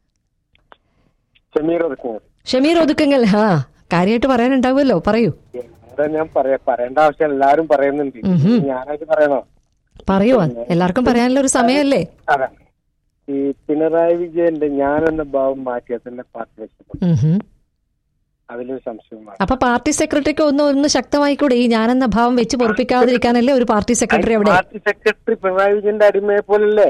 ഷമീർ ഒതുക്കുന്നത് ഷമീർ ഒതുക്കങ്ങൾ ഹാ കാര്യമായിട്ട് പറയാനുണ്ടാവുമല്ലോ പറയൂ എന്താ ഞാൻ പറയാ പറയേണ്ട ആവശ്യം എല്ലാരും പറയുന്നുണ്ട് ഉഹും. ഞാനായിട്ട് പറയണോ പറയൂ എല്ലാവർക്കും പറയാനുള്ള ഒരു സമയമല്ലേ അതെ ഈ പിണറായി വിജയന്റെ ഞാനെന്ന ഭാവം മാറ്റിയതിന്റെ പാർട്ടി വെച്ചപ്പോൾ ഉഹും. അതിലൊരു സംശയമാണ് അപ്പൊ പാർട്ടി സെക്രട്ടറിക്ക് ഒന്ന് ഒന്ന് ശക്തമായിക്കൂടെ ഈ ഞാനെന്ന ഭാവം വെച്ച് പൊറപ്പിക്കാതിരിക്കാനല്ലേ ഒരു പാർട്ടി സെക്രട്ടറി അവിടെ പാർട്ടി സെക്രട്ടറി പിണറായി വിജയന്റെ അടിമയെ പോലല്ലേ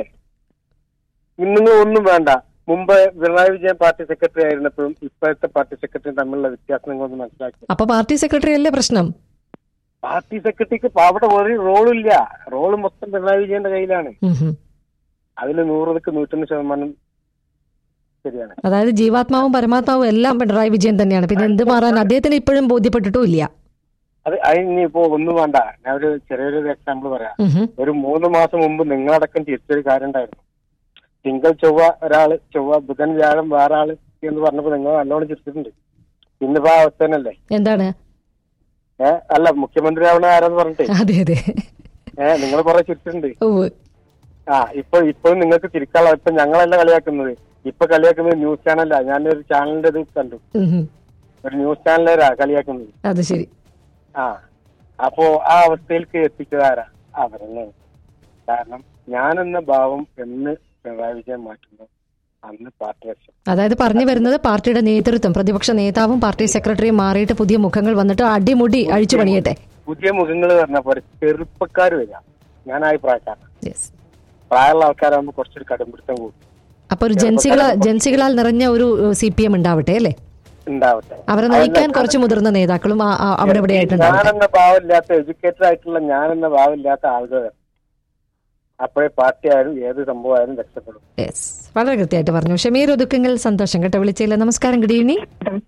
ഇന്നും ഒന്നും വേണ്ട മുമ്പ് പിണറായി വിജയൻ പാർട്ടി സെക്രട്ടറി ആയിരുന്നപ്പോഴും ഇപ്പോഴത്തെ പാർട്ടി സെക്രട്ടറി തമ്മിലുള്ള വ്യത്യാസം നിങ്ങളൊന്ന് മനസ്സിലാക്കി അപ്പൊ പാർട്ടി സെക്രട്ടറി അല്ലേ പ്രശ്നം പാർട്ടി സെക്രട്ടറിക്ക് ഇപ്പൊ അവിടെ ഒരു റോളില്ല റോള് മൊത്തം പിണറായി വിജയന്റെ കയ്യിലാണ് ഉഹും. അതിൽ നൂറുക്ക് നൂറ്റൊന്ന് ശതമാനം ശരിയാണ് അതായത് ജീവാത്മാവും പരമാത്മാവും എല്ലാം പിണറായി വിജയൻ തന്നെയാണ് പിന്നെ എന്ത് മാറാൻ അദ്ദേഹത്തിന് ഇപ്പോഴും ബോധ്യപ്പെട്ടിട്ടും ഇല്ല അത് അതിനിപ്പോ ഒന്നും വേണ്ട ഞാൻ ഒരു ചെറിയൊരു എക്സാമ്പിൾ പറയാം ഉഹും. ഒരു മൂന്ന് മാസം മുമ്പ് നിങ്ങളടക്കം തിരിച്ചൊരു കാര്യം ഉണ്ടായിരുന്നു തിങ്കൾ ചൊവ്വ ഒരാള് ചൊവ്വ ബുധൻ വ്യാഴം വേറെ ആള് എന്ന് പറഞ്ഞപ്പോ നിങ്ങൾ നല്ലോണം ചിരിച്ചിട്ടുണ്ട് ഇന്നിപ്പോ ആ അവസ്ഥ തന്നെയല്ലേ എന്താണ് ഏഹ് അല്ല മുഖ്യമന്ത്രി ആവണ ആരെന്ന് പറഞ്ഞിട്ട് അതെ അതെ ഏഹ് നിങ്ങൾ കുറെ ചിരിച്ചിട്ടുണ്ട് ഉവ്വ്. ആ ഇപ്പൊ ഇപ്പൊ നിങ്ങൾക്ക് ചിരിക്കാനുള്ള ഇപ്പൊ ഞങ്ങളല്ല കളിയാക്കുന്നത് ഇപ്പൊ കളിയാക്കുന്നത് ന്യൂസ് ചാനലാ ഞാനൊരു ചാനലിന്റെ ഇത് കണ്ടു ഉഹും. ഒരു ന്യൂസ് ചാനലേരാ കളിയാക്കുന്നത് അത് ശരി ആ അപ്പോ ആ അവസ്ഥയിലേക്ക് എത്തിച്ചതാരാ അവരല്ലേ കാരണം ഞാനെന്ന ഭാവം എന്ന് പിണറായി വിജയൻ മാറ്റുമ്പോൾ അന്ന് പാർട്ടി വെച്ചു അതായത് പറഞ്ഞു വരുന്നത് പാർട്ടിയുടെ നേതൃത്വം പ്രതിപക്ഷ നേതാവും പാർട്ടി സെക്രട്ടറിയും മാറിയിട്ട് പുതിയ മുഖങ്ങൾ വന്നിട്ട് അടിമുടി അഴിച്ചു പണിയട്ടെ പുതിയ മുഖങ്ങൾ പറഞ്ഞപ്പോൾ ചെറുപ്പക്കാർ വരിക ഞാൻ ആ പ്രായക്കാരൻ യെസ് പ്രായമുള്ള ആൾക്കാരാകുമ്പോൾ കുറച്ചൊരു കടുംപിടുത്തം കൂടും അപ്പൊ ഒരു ജൻസികള ജൻസികളാൽ നിറഞ്ഞ ഒരു സി പി എം ഉണ്ടാവട്ടെ അല്ലേ ഉണ്ടാവട്ടെ അവരെ നയിക്കാൻ കുറച്ച് മുതിർന്ന നേതാക്കളും ആ- ആ- അവിടെ ഇവിടെ ആയിട്ടുണ്ടാവട്ടെ ഞാനെന്ന ഭാവമില്ലാത്ത എഡ്യൂക്കേറ്റഡ് ആയിട്ടുള്ള ഞാനെന്ന ഭാവമില്ലാത്ത ആളുകൾ അപ്പോഴേ പാർട്ടി ആയാലും ഏത് സംഭവമായാലും രക്ഷപ്പെടും യെസ് വളരെ കൃത്യമായിട്ട് പറഞ്ഞു ഷമീർ ഒതുക്കങ്ങൾ സന്തോഷം കേട്ടോ വിളിച്ചില്ല നമസ്കാരം good evening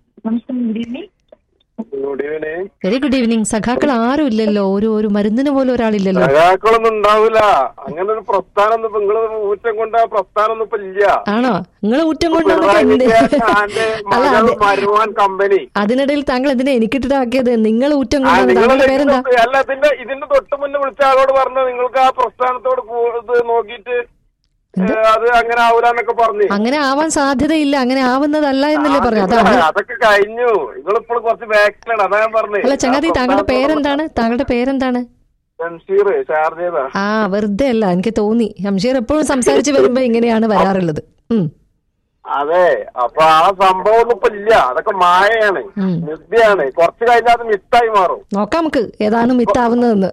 good evening very good evening സഖാക്കൾ ആരും ഇല്ലല്ലോ ഒരു ഒരു മരുന്നിന് പോലും ഒരാളില്ലല്ലോ സഖാക്കളൊന്നും ഉണ്ടാവില്ല അങ്ങനെ ഒരു പ്രസ്ഥാനം ഒന്നും ഇപ്പൊ നിങ്ങള് ഊറ്റം കൊണ്ട് ആ പ്രസ്ഥാനം ഒന്നും ഇപ്പൊ ഇല്ല ആണോ നിങ്ങൾ ഊറ്റം കൊണ്ടാണ് പിണറായി എന്ത് വിജയന്റെ അല്ല മകൾ അത് മരുവാൻ കമ്പനി അതിനിടയിൽ താങ്കൾ എന്തിനാ എനിക്കിട്ടാക്കിയത് നിങ്ങൾ ഊറ്റം ആ, കൊണ്ടാണ് നിങ്ങള് താങ്കളുടെ പേരെന്താ ഇതിന്റെ- അല്ല ഇതിന്റെ ഇതിന്റെ തൊട്ട് മുന്നേ വിളിച്ച ആളോട് പറഞ്ഞു നിങ്ങൾക്ക് ആ പ്രസ്ഥാനത്തോട് കൂ- ഇത് നോക്കിയിട്ട് ഏ, അത് അങ്ങനെ ആവൂലെന്നൊക്കെ പറഞ്ഞു അങ്ങനെ ആവാൻ സാധ്യതയില്ല അങ്ങനെ ആവുന്നതല്ല എന്നല്ലേ പറഞ്ഞു അതാണ് അതൊക്കെ കഴിഞ്ഞു നിങ്ങളിപ്പോൾ കുറച്ച് ബാക്കിലാണ് അതാ ഞാൻ പറഞ്ഞത് അല്ല ചങ്ങാതി താങ്കളുടെ പേരെന്താണ് താങ്കളുടെ പേരെന്താണ് ഷംഷീർ ചാർജ് ചെയ്താ ആ വെറുതെ അല്ല എനിക്ക് തോന്നി ഹംഷീർ എപ്പോഴും സംസാരിച്ച് വരുമ്പോ ഇങ്ങനെയാണ് വരാറുള്ളത് ഉം അതെ അപ്പൊ ആ സംഭവം ഒന്നും ഇപ്പൊ ഇല്ല അതൊക്കെ മായയാണ് ഉം. മിഥ്യയാണ് കുറച്ച് കഴിഞ്ഞാൽ അത് മിത്തായി മാറും നോക്കാം നമുക്ക് ഏതാണ് മിത്താവുന്നതെന്ന്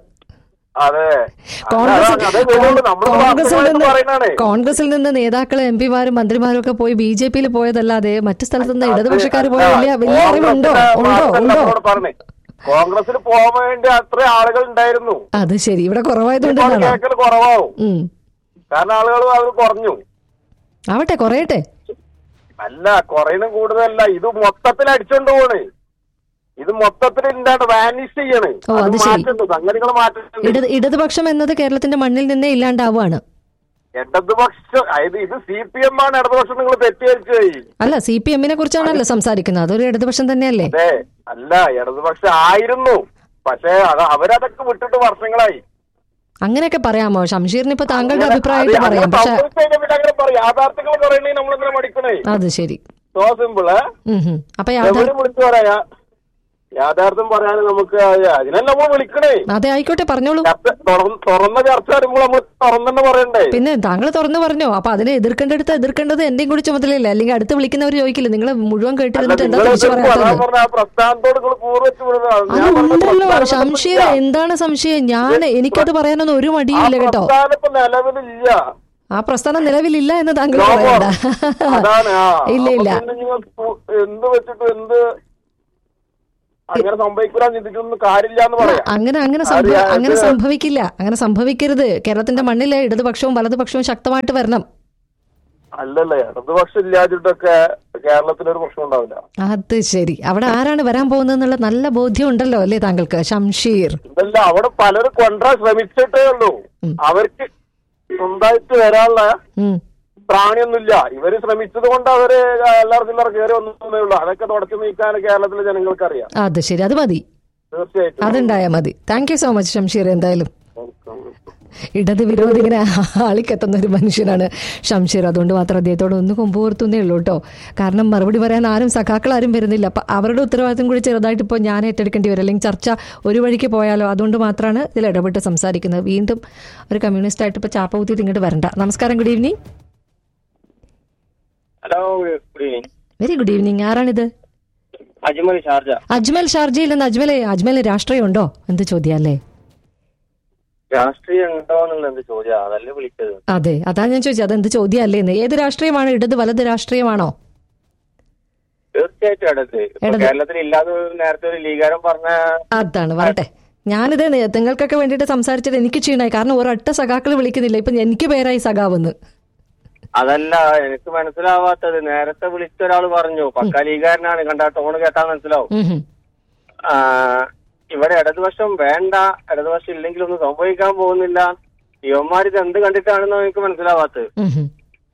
അതെ കോൺഗ്രസ് അതെ, അതെ, ഇതുകൊണ്ട് നമ്മള് കോൺഗ്രസിൽ വാസ്തവമായിട്ട് നിന്ന് പറയുന്നതാണ് കോൺഗ്രസിൽ നിന്ന് നേതാക്കളും എം പിമാരും മന്ത്രിമാരും ഒക്കെ പോയി ബി ജെ പിയിൽ പോയതല്ലാതെ മറ്റു സ്ഥലത്ത് നിന്ന് ഇടതുപക്ഷക്കാർ പോയ വലിയ വലിയ അറിവുണ്ടോ ഉണ്ടോ ഉണ്ടോ പറഞ്ഞേ കോൺഗ്രസിൽ പോകാൻ വേണ്ടി അത്ര ആളുകൾ ഉണ്ടായിരുന്നു അത് ശരി ഇവിടെ ഇപ്പോൾ കുറവായതുകൊണ്ടാണോ കേക്കൽ കുറവാവും ഉം കാരണം ആളുകൾ അവർ കുറഞ്ഞു ആവട്ടെ കുറയട്ടെ അല്ല കുറയുന്ന കൂടുതലല്ല ഇത് മൊത്തത്തിൽ അടിച്ചോണ്ട് പോണ് ഇത് മൊത്തത്തിൽ എന്താണ് വാനിഷ് ചെയ്യണ് ഓ, അത് അത് ശരി. മാറ്റുന്നുണ്ട് സംഗതികൾ മാറ്റുന്നുണ്ട് ഇടത് ഇടതുപക്ഷം എന്നത് കേരളത്തിന്റെ മണ്ണിൽ നിന്നേ ഇല്ലാണ്ടാവുകയാണ് ഇടതുപക്ഷം അതായത് ഇത് സി പി എം ആണ് ഇടതുപക്ഷം നിങ്ങൾ തെറ്റിദ്ധരിച്ചു പോയി അല്ല സി പി എമ്മിനെ കുറിച്ചാണല്ലോ സംസാരിക്കുന്നത് അതൊരു ഇടതുപക്ഷം തന്നെയല്ലേ അതെ അല്ല ഇടതുപക്ഷം ആയിരുന്നു പക്ഷെ അത് അവരതൊക്കെ വിട്ടിട്ട് വർഷങ്ങളായി അങ്ങനെയൊക്കെ പറയാമോ ഷംഷീറിന് ഇപ്പൊ താങ്കളുടെ അങ്ങനെ- അഭിപ്രായമായിട്ട് അത് പറയാം അങ്ങനെ പക്ഷെ സംഭവിച്ചു കഴിഞ്ഞാൽ പിന്നെ അങ്ങനെ പറയും യാഥാർത്ഥ്യങ്ങൾ പറയണേ നമ്മളിങ്ങനെ മടിക്കണേ അത് ശരി സോ സിമ്പിള് ഉം ഹും. അപ്പൊ യാഥാ എവിടെ വിളിച്ചു പറയാ യാഥാർത്ഥ്യം പറയാൻ നമുക്ക് അതിനല്ല നമ്മൾ വിളിക്കണേ അതെ ആയിക്കോട്ടെ പറഞ്ഞോളൂ ചർച്ച തുറന്ന് തുറന്ന ചർച്ച വരുമ്പോൾ നമ്മൾ തുറന്നെ പറയണ്ടേ പിന്നെ താങ്കൾ തുറന്നു പറഞ്ഞോ അപ്പൊ അതിനെ എതിർക്കേണ്ടടുത്ത് എതിർക്കേണ്ടത് എന്റെയും കൂടി ചുമതലയില്ല അല്ലെങ്കിൽ അടുത്ത് വിളിക്കുന്നവർ ചോദിക്കില്ല നിങ്ങൾ മുഴുവൻ കേട്ട് അല്ല, നിന്നിട്ട് എന്താ നിങ്ങൾ തിരിച്ചു എതിർക്കും. അതാ പറയാത്തത് പറഞ്ഞ ആ പ്രസ്ഥാനത്തോട് നിങ്ങൾ കൂറുവെച്ച് വിടുന്നതാണ് ഞാൻ അത് പറഞ്ഞ ഉണ്ടല്ലോ പ്രസ്ഥാനം സംശയം ഇല്ല. എന്താണ് സംശയം ഞാൻ എനിക്കത് പറയാനൊന്നും ഒരു ആ മടിയുമില്ല കേട്ടോ പ്രസ്ഥാനം ഇപ്പൊ നിലവിലില്ല ആ പ്രസ്ഥാനം നിലവിലില്ല എന്ന് താങ്കൾ No more. പറയണ്ട അതാണ് ആ. ഇല്ല അപ്പൊ ഇല്ല പിന്നെ നിങ്ങൾക്ക് പോ- എന്ത് വെച്ചിട്ട് എന്ത് അങ്ങനെ സംഭവിക്കൂല ചിന്തിക്കൊന്നും കാര്യമില്ല എന്ന് പറയാം അങ്ങനെ അങ്ങനെ സംഭവ അറിയാം, ഇത് അങ്ങനെ സംഭവിക്കില്ല അങ്ങനെ സംഭവിക്കരുത് കേരളത്തിന്റെ മണ്ണില് ഇടതുപക്ഷവും വലതുപക്ഷവും ശക്തമായിട്ട് വരണം അല്ലല്ല ഇടതുപക്ഷം ഇല്ലാതിട്ടൊക്കെ കേരളത്തിലൊരു പ്രശ്നം ഉണ്ടാവില്ല അത് ശരി അവിടെ ആരാണ് വരാൻ പോകുന്നതെന്നുള്ള നല്ല ബോധ്യം ഉണ്ടല്ലോ അല്ലേ താങ്കൾക്ക് ഷംഷീർ ഇതല്ല അവിടെ പലരും കൊണ്ടുവരാൻ ശ്രമിച്ചിട്ടേ ഉള്ളൂ ഉം. അവർക്ക് സ്വന്തമായിട്ട് വരാനുള്ള ഉം. പ്രാണിയൊന്നുമില്ല ഇവര് ശ്രമിച്ചത് കൊണ്ട് അവര് എല്ലാവർക്കും ചില്ലറ കയറി വന്നേ ഉള്ളൂ അതൊക്കെ തുടച്ചു നീക്കാൻ കേരളത്തിലെ ജനങ്ങൾക്ക് അറിയാം അത് ശരി അത് മതി തീർച്ചയായിട്ടും അതുണ്ടായാൽ മതി thank you so much Shamsheer എന്തായാലും ഇടത് വിരോധി ഇങ്ങനെ ആളിക്കെത്തുന്ന ഒരു മനുഷ്യനാണ് ഷംഷീർ അതുകൊണ്ട് മാത്രം അദ്ദേഹത്തോട് ഒന്ന് കൊമ്പുകോർത്തുന്നേ ഉള്ളൂ കേട്ടോ കാരണം മറുപടി പറയാൻ ആരും സഖാക്കൾ ആരും വരുന്നില്ല അപ്പം അവരുടെ ഉത്തരവാദിത്തം കൂടി ചെറുതായിട്ട് ഇപ്പോൾ ഞാൻ ഏറ്റെടുക്കേണ്ടി വരും അല്ലെങ്കിൽ ചർച്ച ഒരു വഴിക്ക് പോയാലോ അതുകൊണ്ട് മാത്രമാണ് ഇതിൽ ഇടപെട്ട് സംസാരിക്കുന്നത് വീണ്ടും ഒരു കമ്മ്യൂണിസ്റ്റ് ആയിട്ട് ഇപ്പോൾ ചാപ്പ കുത്തിയിട്ട് ഇങ്ങോട്ട് വരണ്ട നമസ്കാരം good evening hello good evening very good evening ആരാണിത് അജ്മൽ ഷാർജ അജ്മൽ ഷാർജയിൽ നിന്ന് അജ്മലെ അജ്മലിന് രാഷ്ട്രീയം ഉണ്ടോ എന്ത് ചോദ്യമല്ലേ രാഷ്ട്രീയം ഉണ്ടോ എന്നുള്ള എന്ത് ചോദ്യം അതല്ലേ വിളിച്ചത് അതെ അതാണ് ഞാൻ ചോദിച്ചത് അതെന്ത് ചോദ്യമല്ലേ എന്ന് ഏത് രാഷ്ട്രീയമാണ് ഇടത് വലത് രാഷ്ട്രീയമാണോ തീർച്ചയായിട്ടും ഇടത് ഇപ്പൊ ഇടത്. കേരളത്തിൽ ഇല്ലാതെ ഒരു നേരത്തെ ഒരു ലീഗാരം പറഞ്ഞ അതാണ് വരട്ടെ ഞാനിത് നി- നിങ്ങൾക്കൊക്കെ വേണ്ടിയിട്ട് സംസാരിച്ചത് എനിക്ക് ക്ഷീണമായി കാരണം ഒരൊറ്റ സഖാക്കൾ വിളിക്കുന്നില്ല ഇപ്പൊ എനിക്ക് പേരായി സഖാവെന്ന് അതല്ല എനിക്ക് മനസ്സിലാവാത്തത് നേരത്തെ വിളിച്ച ഒരാൾ പറഞ്ഞു പക്ക ലീഗാരനാണ് കണ്ട ടോണ് കേട്ടാ മനസ്സിലാവും ഉം ഹും. ആ, ഇവിടെ ഇടതുപക്ഷം വേണ്ട ഇടതുപക്ഷം ഇല്ലെങ്കിലൊന്നും സംഭവിക്കാൻ പോകുന്നില്ല യുവന്മാർ ഇത് എന്ത് കണ്ടിട്ടാണെന്ന് എനിക്ക് മനസ്സിലാവാത്തത് ഉം ഹും.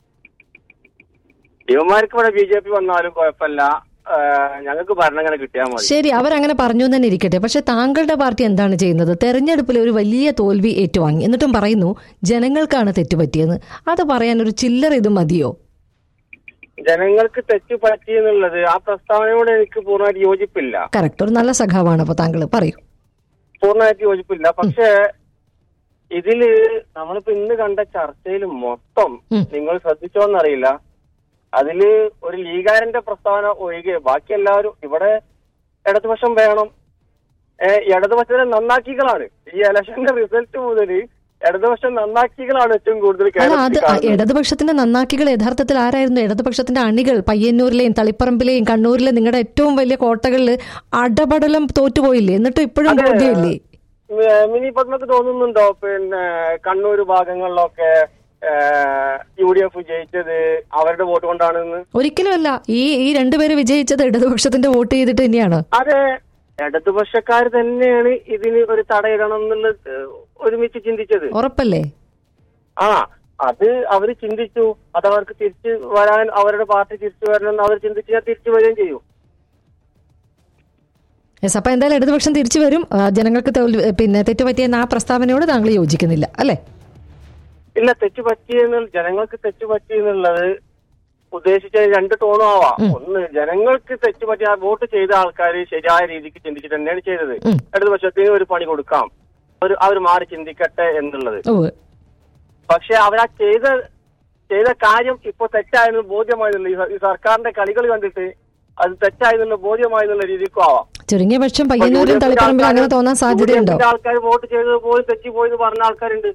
യുവന്മാർക്ക് ഇവിടെ ബി ജെ പി വന്നാലും കുഴപ്പമില്ല ആ, ഞങ്ങൾക്ക് ഭരണം ഇങ്ങനെ കിട്ടിയാൽ മതി ശരി അവരങ്ങനെ പറഞ്ഞു എന്ന് തന്നെ ഇരിക്കട്ടെ പക്ഷെ താങ്കളുടെ പാർട്ടി എന്താണ് ചെയ്യുന്നത് തെരഞ്ഞെടുപ്പിൽ ഒരു വലിയ തോൽവി ഏറ്റുവാങ്ങി എന്നിട്ടും പറയുന്നു ജനങ്ങൾക്കാണ് തെറ്റുപറ്റിയെന്ന് അത് പറയാൻ ഒരു ചില്ലറ ഇത് മതിയോ ജനങ്ങൾക്ക് തെറ്റ് പറ്റി എന്നുള്ളത് ആ പ്രസ്താവനയോട് എനിക്ക് പൂർണ്ണമായിട്ട് യോജിപ്പില്ല കറക്റ്റ് ഒരു നല്ല സഖാവാണ് അപ്പൊ താങ്കൾ പറയൂ പൂർണ്ണമായിട്ട് യോജിപ്പില്ല പക്ഷേ ഇതില് നമ്മളിപ്പോ ഇന്ന് കണ്ട ചർച്ചയിൽ മൊത്തം ഉം. നിങ്ങൾ ശ്രദ്ധിച്ചോന്നറിയില്ല അതില് ഒരു ലീഗാരന്റെ പ്രസ്താവന ഒഴികെ ബാക്കി എല്ലാവരും ഇവിടെ ഇടതുപക്ഷം വേണം ഏഹ് ഇടതുപക്ഷത്തിലെ നന്നാക്കികളാണ് ഈ ഇലക്ഷന്റെ റിസൾട്ട് മുതൽ ഇടതുപക്ഷം നന്നാക്കികളാണ് ഏറ്റവും കൂടുതൽ അല്ല അത് കേരളത്തിൽ ആ കാണുന്നത്. ഇടതുപക്ഷത്തിന്റെ നന്നാക്കികൾ യഥാർത്ഥത്തിൽ ആരായിരുന്നു ഇടതുപക്ഷത്തിന്റെ അണികൾ പയ്യന്നൂരിലെയും തളിപ്പറമ്പിലെയും കണ്ണൂരിലെ നിങ്ങളുടെ ഏറ്റവും വലിയ കോട്ടകളിൽ അടപടലം തോറ്റുപോയില്ലേ എന്നിട്ടും ഇപ്പോഴും അതെ. ബോധ്യമില്ലേ ഏഹ് മിനി പത്മക്ക് തോന്നുന്നുണ്ടോ പിന്നെ കണ്ണൂർ ഭാഗങ്ങളിലൊക്കെ യു ഡി എഫ് ജയിച്ചത് അവരുടെ വോട്ട് കൊണ്ടാണെന്ന് ഒരിക്കലുമല്ല ഈ ഈ രണ്ടുപേര് വിജയിച്ചത് ഇടതുപക്ഷത്തിന്റെ വോട്ട് ചെയ്തിട്ട് തന്നെയാണ് അതെ ഇടതുപക്ഷക്കാർ തന്നെയാണ് ഇതിന് ഒരു തടയിടണം എന്നുള്ളത് ഏഹ്, ഒരുമിച്ച് ചിന്തിച്ചത് ഉറപ്പല്ലേ ആ അത് അവർ ചിന്തിച്ചു അത് അവർക്ക് തിരിച്ചു വരാൻ അവരുടെ പാർട്ടി തിരിച്ചു വരണം എന്ന് അവർ ചിന്തിച്ചാൽ തിരിച്ചു വരികയും ചെയ്യും യെസ് അപ്പൊ എന്തായാലും ഇടതുപക്ഷം തിരിച്ചു വരും ആ, ജനങ്ങൾക്ക് തോൽവി- പിന്നെ തെറ്റുപറ്റിയെന്ന ആ പ്രസ്താവനയോട് താങ്കൾ യോജിക്കുന്നില്ല അല്ലേ ഇല്ല തെറ്റ് പറ്റിയെന്നുള്ള ജനങ്ങൾക്ക് തെറ്റ് പറ്റിയെന്നുള്ളത് ഉദ്ദേശിച്ച രണ്ട് ടോണും ആവാം ഒന്ന് ജനങ്ങൾക്ക് തെറ്റ് പറ്റിയ വോട്ട് ചെയ്ത ആൾക്കാർ ശരിയായ രീതിക്ക് ചിന്തിച്ചിട്ട് തന്നെയാണ് ചെയ്തത് ഉം. ഇടതുപക്ഷത്തിന് ഒരു പണി കൊടുക്കാം ഒരു അവർ മാറി ചിന്തിക്കട്ടെ എന്നുള്ളത് ഓ പക്ഷെ അവരാ ചെയ്ത ചെയ്ത കാര്യം ഇപ്പൊ തെറ്റായെന്ന് ബോധ്യമായെന്നുള്ള ഈ സ- ഈ സർക്കാരിന്റെ കളികൾ കണ്ടിട്ട് അത് തെറ്റായെന്നുള്ള ബോധ്യമായെന്നുള്ള രീതിക്കും ആവാം ചുരുങ്ങിയ പക്ഷം പയ്യന്നൂരും തളിപ്പറമ്പിലും അങ്ങനെ തോന്നാൻ സാധ്യതയുണ്ടോ ആൾക്കാർ വോട്ട് ചെയ്തത് പോയി തെറ്റി പോയി എന്ന് പറഞ്ഞ ആൾക്കാരുണ്ട്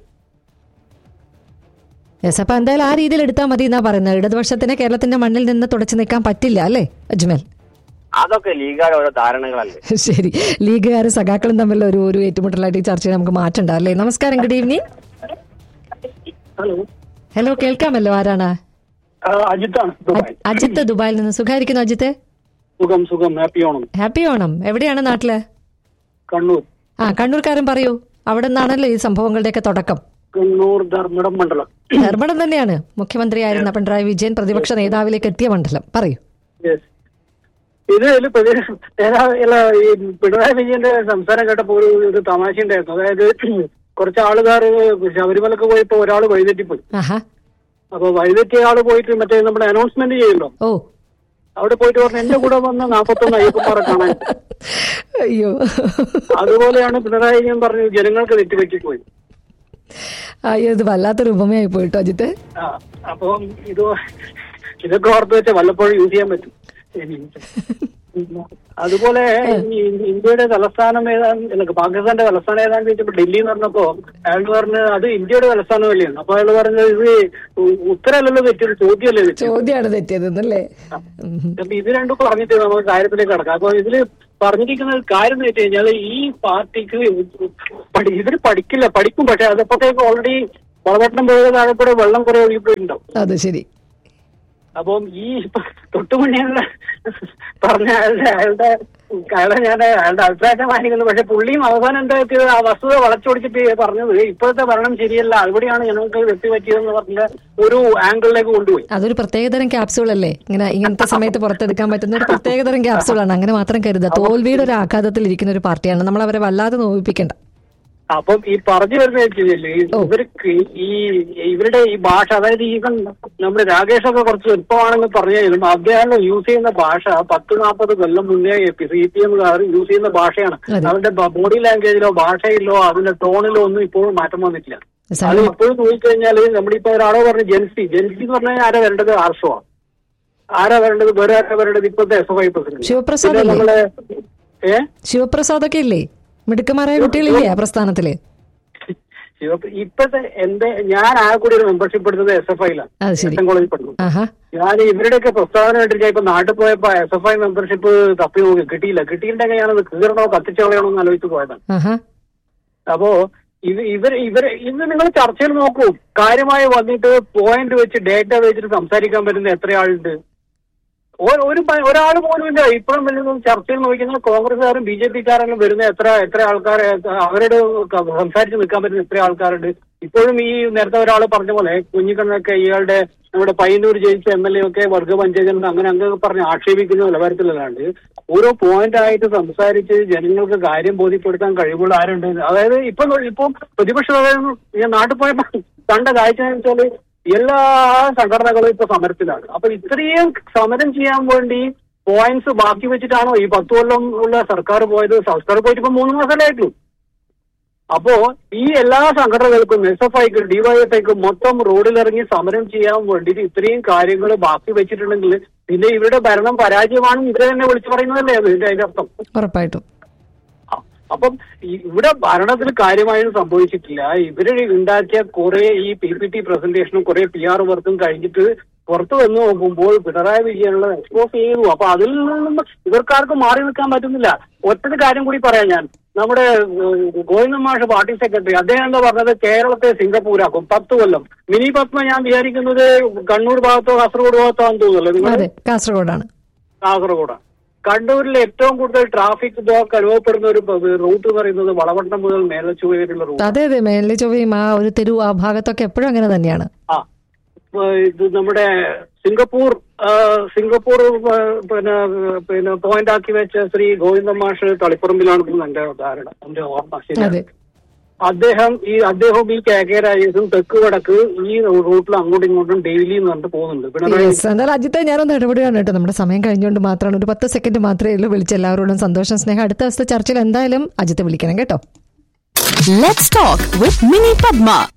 യെസ് അപ്പൊ എന്തായാലും ആ രീതിയിൽ എടുത്താൽ മതി എന്നാ പറയുന്നത് ഇടതുപക്ഷത്തിന് കേരളത്തിന്റെ മണ്ണിൽ നിന്ന് തുടച്ചു നിൽക്കാൻ പറ്റില്ല അല്ലേ അജ്മൽ അതൊക്കെ ലീഗാരുടെ ഓരോ ധാരണകളല്ലേ ശരി ലീഗുകാരും സഖാക്കളും തമ്മിലുള്ള ഒരു ഒരു ഏറ്റുമുട്ടലായിട്ട് ഈ ചർച്ചയെ നമുക്ക് മാറ്റണ്ട അല്ലേ നമസ്കാരം ഗുഡ് ഈവനിങ് ഹലോ ഹലോ കേൾക്കാമല്ലോ ആരാണ് അജിത്താണ് അ- അജിത്ത് ദുബായിൽ നിന്ന് സുഖായിരിക്കുന്നു അജിത്ത് സുഖം സുഖം ഹാപ്പി ഓണം ഹാപ്പി ഓണം എവിടെയാണ് നാട്ടില് കണ്ണൂർ ആ കണ്ണൂർക്കാരൻ പറയൂ അവിടെ നിന്നാണല്ലോ ഈ സംഭവങ്ങളുടെയൊക്കെ തുടക്കം കണ്ണൂർ ധർമ്മടം മണ്ഡലം ധർമ്മടം തന്നെയാണ് മുഖ്യമന്ത്രിയായിരുന്ന പിണറായി വിജയൻ പ്രതിപക്ഷ നേതാവിലേക്ക് എത്തിയ മണ്ഡലം പറയൂ Yes. ഇത് ഇതില് പ്രതി- ഏതാ- ഇല്ല, ഈ പിണറായി വിജയന്റെ സംസാരം കേട്ടപ്പോ ഒരു ഒരു തമാശ ഉണ്ടായിരുന്നു അതായത് കുറച്ച് ആളുകാർ ശബരിമലക്ക് പോയപ്പോ ഒരാൾ വഴിതെറ്റിപ്പോയി ആഹാ അപ്പൊ വഴിതെറ്റിയ ആള് പോയിട്ട് മറ്റേ നമ്മുടെ അനൗൺസ്മെന്റ് ചെയ്യുമല്ലോ ഓ അവിടെ പോയിട്ട് പറഞ്ഞു എന്റെ കൂടെ വന്ന നാപ്പത്തൊന്ന് അയ്യപ്പന്മാരെ കാണാൻ അയ്യോ അതുപോലെയാണ് പിണറായി വിജയൻ പറഞ്ഞു ജനങ്ങൾക്ക് തെറ്റുപറ്റിപ്പോയി അയ്യോ ഇത് വല്ലാത്തൊരു ഉപമയായി പോയിട്ടോ അജിത്ത് ആ അപ്പം ഇത് ഇതൊക്കെ ഓർത്ത് വെച്ചാൽ വല്ലപ്പോഴും യൂസ് ചെയ്യാൻ പറ്റും അതുപോലെ ഈ ഇന്ത്യയുടെ തലസ്ഥാനം ഏതാണ് അല്ല, പാകിസ്ഥാന്റെ തലസ്ഥാനം ഏതാണെന്ന് ചോദിച്ചപ്പോ ഡൽഹി എന്ന് പറഞ്ഞപ്പോ അയാൾ പറഞ്ഞു അത് ഇന്ത്യയുടെ തലസ്ഥാനമല്ലേ അപ്പൊ അയാൾ പറഞ്ഞത് ഇത് ഉ- ഉത്തരമല്ലല്ലോ തെറ്റിയത് ചോദ്യമല്ലേ തെറ്റിയത് ചോദ്യമാണ് തെറ്റിയതെന്നല്ലേ അപ്പൊ ഇത് രണ്ടും പറഞ്ഞിട്ട് നമുക്ക് കാര്യത്തിലേക്ക് കടക്കാം അപ്പൊ ഇതില് പറഞ്ഞിരിക്കുന്ന ഒരു കാര്യം എന്ന് വെച്ച് കഴിഞ്ഞാൽ ഈ പാർട്ടിക്ക് പഠി- ഇവര് പഠിക്കില്ല പഠിക്കും പക്ഷെ അതപ്പോഴത്തേക്ക് ഓൾറെഡി വളവട്ടം പോയ താഴെക്കൂടെ വെള്ളം കുറെ ഒഴുകിപ്പോയിട്ടുണ്ടാവും അത് ശരി അപ്പം ഈ തൊട്ടുമുന്നേയുള്ള പറഞ്ഞ അയാളുടെ അയാളുടെ അയാളെ ഞാൻ അയാളുടെ അഭിപ്രായം മാനിക്കുന്നു പക്ഷെ പുള്ളിയും അവസാനം എന്താ എത്തിയത് ആ വസ്തുത വളച്ചൊടിച്ചിട്ട് പറഞ്ഞത് ഇപ്പോഴത്തെ ഭരണം ശരിയല്ല അവിടെയാണ് ഞങ്ങൾക്ക് വ്യക്തി പറ്റിയതെന്ന് പറഞ്ഞ ഒരു ആംഗിളിലേക്ക് കൊണ്ടുപോയി അതൊരു പ്രത്യേകതരം ക്യാപ്സൂൾ അല്ലേ ഇങ്ങനെ ഇങ്ങനത്തെ സമയത്ത് പുറത്തെടുക്കാൻ പറ്റുന്ന ഒരു പ്രത്യേകതരം ക്യാപ്സൂളാണ് അങ്ങനെ മാത്രം കരുതുക തോൽവിയുടെ ഒരു ആഘാതത്തിൽ ഇരിക്കുന്ന ഒരു പാർട്ടിയാണ് നമ്മൾ അവരെ വല്ലാതെ നോവിപ്പിക്കേണ്ട അപ്പം ഈ പറഞ്ഞു വരുന്ന വെച്ചില്ലേ ഇവർക്ക് ഈ ഇവരുടെ ഈ ഭാഷ അതായത് ഈവൻ നമ്മുടെ രാകേഷൊക്കെ കുറച്ച് എളുപ്പമാണെന്ന് പറഞ്ഞാലും അദ്ദേഹം യൂസ് ചെയ്യുന്ന ഭാഷ പത്ത് നാൽപ്പത് കൊല്ലം മുന്നേ സി പി എമ്മുകാർ യൂസ് ചെയ്യുന്ന ഭാഷയാണ് അതെ. അവരുടെ ബോഡി ലാംഗ്വേജിലോ ഭാഷയിലോ അതിന്റെ ടോണിലോ ഒന്നും ഇപ്പോഴും മാറ്റം വന്നിട്ടില്ല അത് സാരം- ഇപ്പോഴും നോക്കിക്കഴിഞ്ഞാൽ നമ്മളിപ്പോ ഒരാളോ പറഞ്ഞു ജെൻസി ജെൻസി എന്ന് പറഞ്ഞാൽ ആരാ വരേണ്ടത് ആർഷോ ആരാ വരേണ്ടത് വേറെ ആരാ വരേണ്ടത് ഇപ്പോഴത്തെ S F I president Sivaprasad പിന്നെ അല്ലേ? നമ്മളെ ഏ ശിവപ്രസാദ് ഒക്കെ ഇല്ലേ മിടുക്കന്മാരായ കുട്ടികളില്ലേ ആ പ്രസ്ഥാനത്തില് ശിവ- ഇപ്പത്തെ എന്റെ ഞാൻ ആ കൂടി ഒരു മെമ്പർഷിപ്പ് എടുത്തത് എസ് എഫ് ഐയിലാണ് അത് ശരി. എസ് എൻ കോളേജിൽ പഠിച്ചു ആഹാ ഞാൻ ഇവരുടെയൊക്കെ പ്രസ്താവന കേട്ടിട്ട് ഞാൻ ഇപ്പൊ നാട്ടിൽ പോയപ്പോ എസ് എഫ് ഐ മെമ്പർഷിപ്പ് തപ്പി നോക്കി കിട്ടിയില്ല കിട്ടിയിട്ടുണ്ടെങ്കിൽ ഞാനത് കീറണോ കത്തിച്ചു കളയണോ എന്ന് ആലോചിച്ച് പോയതാണ് ആഹാ അപ്പോ ഇത് ഇവർ ഇവർ ഇന്ന് നിങ്ങൾ ചർച്ചയിൽ നോക്കൂ കാര്യമായി വന്നിട്ട് പോയിന്റ് വെച്ച് ഡേറ്റ വെച്ചിട്ട് സംസാരിക്കാൻ പറ്റുന്ന എത്ര ആളുണ്ട് ഒ- ഒരു ഒരാൾ പോലും ഇല്ല ഇപ്പോഴും വരുന്ന ചർച്ചയിൽ നോക്കിക്കുന്ന കോൺഗ്രസ്സുകാരും ബി ജെ പിക്കാരെല്ലാം വരുന്ന എത്ര എത്ര ആൾക്കാരെ അവരോട് ക- സംസാരിച്ച് നിൽക്കാൻ പറ്റുന്ന എത്ര ആൾക്കാരുണ്ട് ഇപ്പോഴും ഈ നേരത്തെ ഒരാൾ പറഞ്ഞ പോലെ കുഞ്ഞിക്കണ്ണൊക്കെ ഇയാളുടെ നമ്മുടെ പയ്യന്നൂർ ജയിച്ച എം എൽ എ ഒക്കെ വർഗ പഞ്ചായത്തിൽ അങ്ങനെ അങ്ങ് പറഞ്ഞ് ആക്ഷേപിക്കുന്ന നിലവാരത്തിലല്ലാണ്ട് ഓരോ പോയിന്റ് ആയിട്ട് സംസാരിച്ച് ജനങ്ങൾക്ക് കാര്യം ബോധ്യപ്പെടുത്താൻ കഴിവുള്ള ആരുണ്ട് അതായത് ഇപ്പൊ ഇപ്പം പ്രതിപക്ഷ നേതാവ് ഞാൻ നാട്ടിൽ പോയപ്പോ കണ്ട കാഴ്ച എന്ന് വെച്ചാല് എല്ലാ സംഘടനകളും ഇപ്പൊ സമരത്തിലാണ് അപ്പൊ ഇത്രയും സമരം ചെയ്യാൻ വേണ്ടി പോയിന്റ്സ് ബാക്കി വെച്ചിട്ടാണോ ഈ പത്ത് കൊല്ലം ഉള്ള സർക്കാർ പോയത് സർക്കാർ പോയിട്ട് ഇപ്പൊ മൂന്ന് മാസമല്ലേ ആയിട്ടുള്ളൂ അപ്പോ ഈ എല്ലാ സംഘടനകൾക്കും എസ് എഫ് ഐക്കും ഡിവൈഎഫ്ഐക്കും മൊത്തം റോഡിലിറങ്ങി സമരം ചെയ്യാൻ വേണ്ടിയിട്ട് ഇത്രയും കാര്യങ്ങൾ ബാക്കി വെച്ചിട്ടുണ്ടെങ്കിൽ പിന്നെ ഇവരുടെ ഭരണം പരാജയമാണെന്ന് ഇവരെ തന്നെ വിളിച്ചു പറയുന്നതല്ലേ അത് ഇതിന്റെ അതിന്റെ അർത്ഥം ഉറപ്പായിട്ടും അ- അപ്പം ഈ- ഇവിടെ ഭരണത്തിൽ കാര്യമായൊന്നും സംഭവിച്ചിട്ടില്ല ഇവര് ഉണ്ടാക്കിയ കുറെ ഈ പി പി ടി പ്രസന്റേഷനും കുറെ പി ആർ വർക്കും കഴിഞ്ഞിട്ട് പുറത്തു വന്ന് നോക്കുമ്പോൾ പിണറായി വിജയനുള്ള എക്സ്പോസ് ചെയ്തു അപ്പൊ അതിൽ നിന്നും ഇവർക്കാർക്കും മാറി നിൽക്കാൻ പറ്റുന്നില്ല ഒറ്റൊരു കാര്യം കൂടി പറയാം ഞാൻ നമ്മുടെ ഏഹ്, ഗോവിന്ദൻ മാഷ് പാർട്ടി സെക്രട്ടറി അദ്ദേഹം എന്താ പറഞ്ഞത് കേരളത്തെ സിംഗപ്പൂരാക്കും പത്ത് കൊല്ലം മിനി പത്മ ഞാൻ വിചാരിക്കുന്നത് കണ്ണൂർ ഭാഗത്തോ കാസർഗോഡ് ഭാഗത്തോ ആണെന്ന് തോന്നുന്നല്ലോ നിങ്ങൾ അതെ കാസർഗോഡാണ് കാസർഗോഡ് കണ്ണൂരിൽ ഏറ്റവും കൂടുതൽ ട്രാഫിക് ബ്ലോക്ക് അനുഭവപ്പെടുന്ന ഒരു ബ- റൂട്ട് എന്ന് പറയുന്നത് വളവട്ടം മുതൽ മേലച്ചുവ വരെയുള്ള റൂട്ട് അതെ അതെ മേലെ ചൊവ്വയും ആ ഒരു തെരു ആ ഭാഗത്തൊക്കെ എപ്പോഴും അങ്ങനെ തന്നെയാണ് ആ ഇപ്പൊ ഇത് നമ്മുടെ സിംഗപ്പൂർ ആ, സിംഗപ്പൂർ ആ, പിന്നെ പിന്നെ പോയിന്റ് ആക്കി വെച്ച ശ്രീ ഗോവിന്ദ മാഷ് തളിപ്പറമ്പിലാണെന്ന് എന്റെ ധാരണ എന്റെ ഓർമ്മ ശരിയാണ് അതെ അദ്ദേഹം ഈ അദ്ദേഹവും ഈ കെ കെ രാജേഷും തെക്ക് വടക്ക് ഈ റൂട്ടിൽ അങ്ങോട്ടും ഇങ്ങോട്ടും ഡെയിലി എന്ന് പറഞ്ഞിട്ട് പോകുന്നുണ്ട് പിണറായി യെസ് എന്നാൽ അജിത്തെ ഞാനൊന്ന് ഇടപെടുകയാണ് കേട്ടോ നമ്മുടെ സമയം കഴിഞ്ഞുകൊണ്ട് മാത്രമാണ് ഒരു പത്ത് സെക്കൻഡ് മാത്രമേ ഉള്ളൂ വിളിച്ച എല്ലാവരോടും സന്തോഷം സ്നേഹം അടുത്ത ദിവസത്തെ ചർച്ചയിൽ എന്തായാലും അജിത്തെ വിളിക്കണം കേട്ടോ Let's talk with Mini Padma.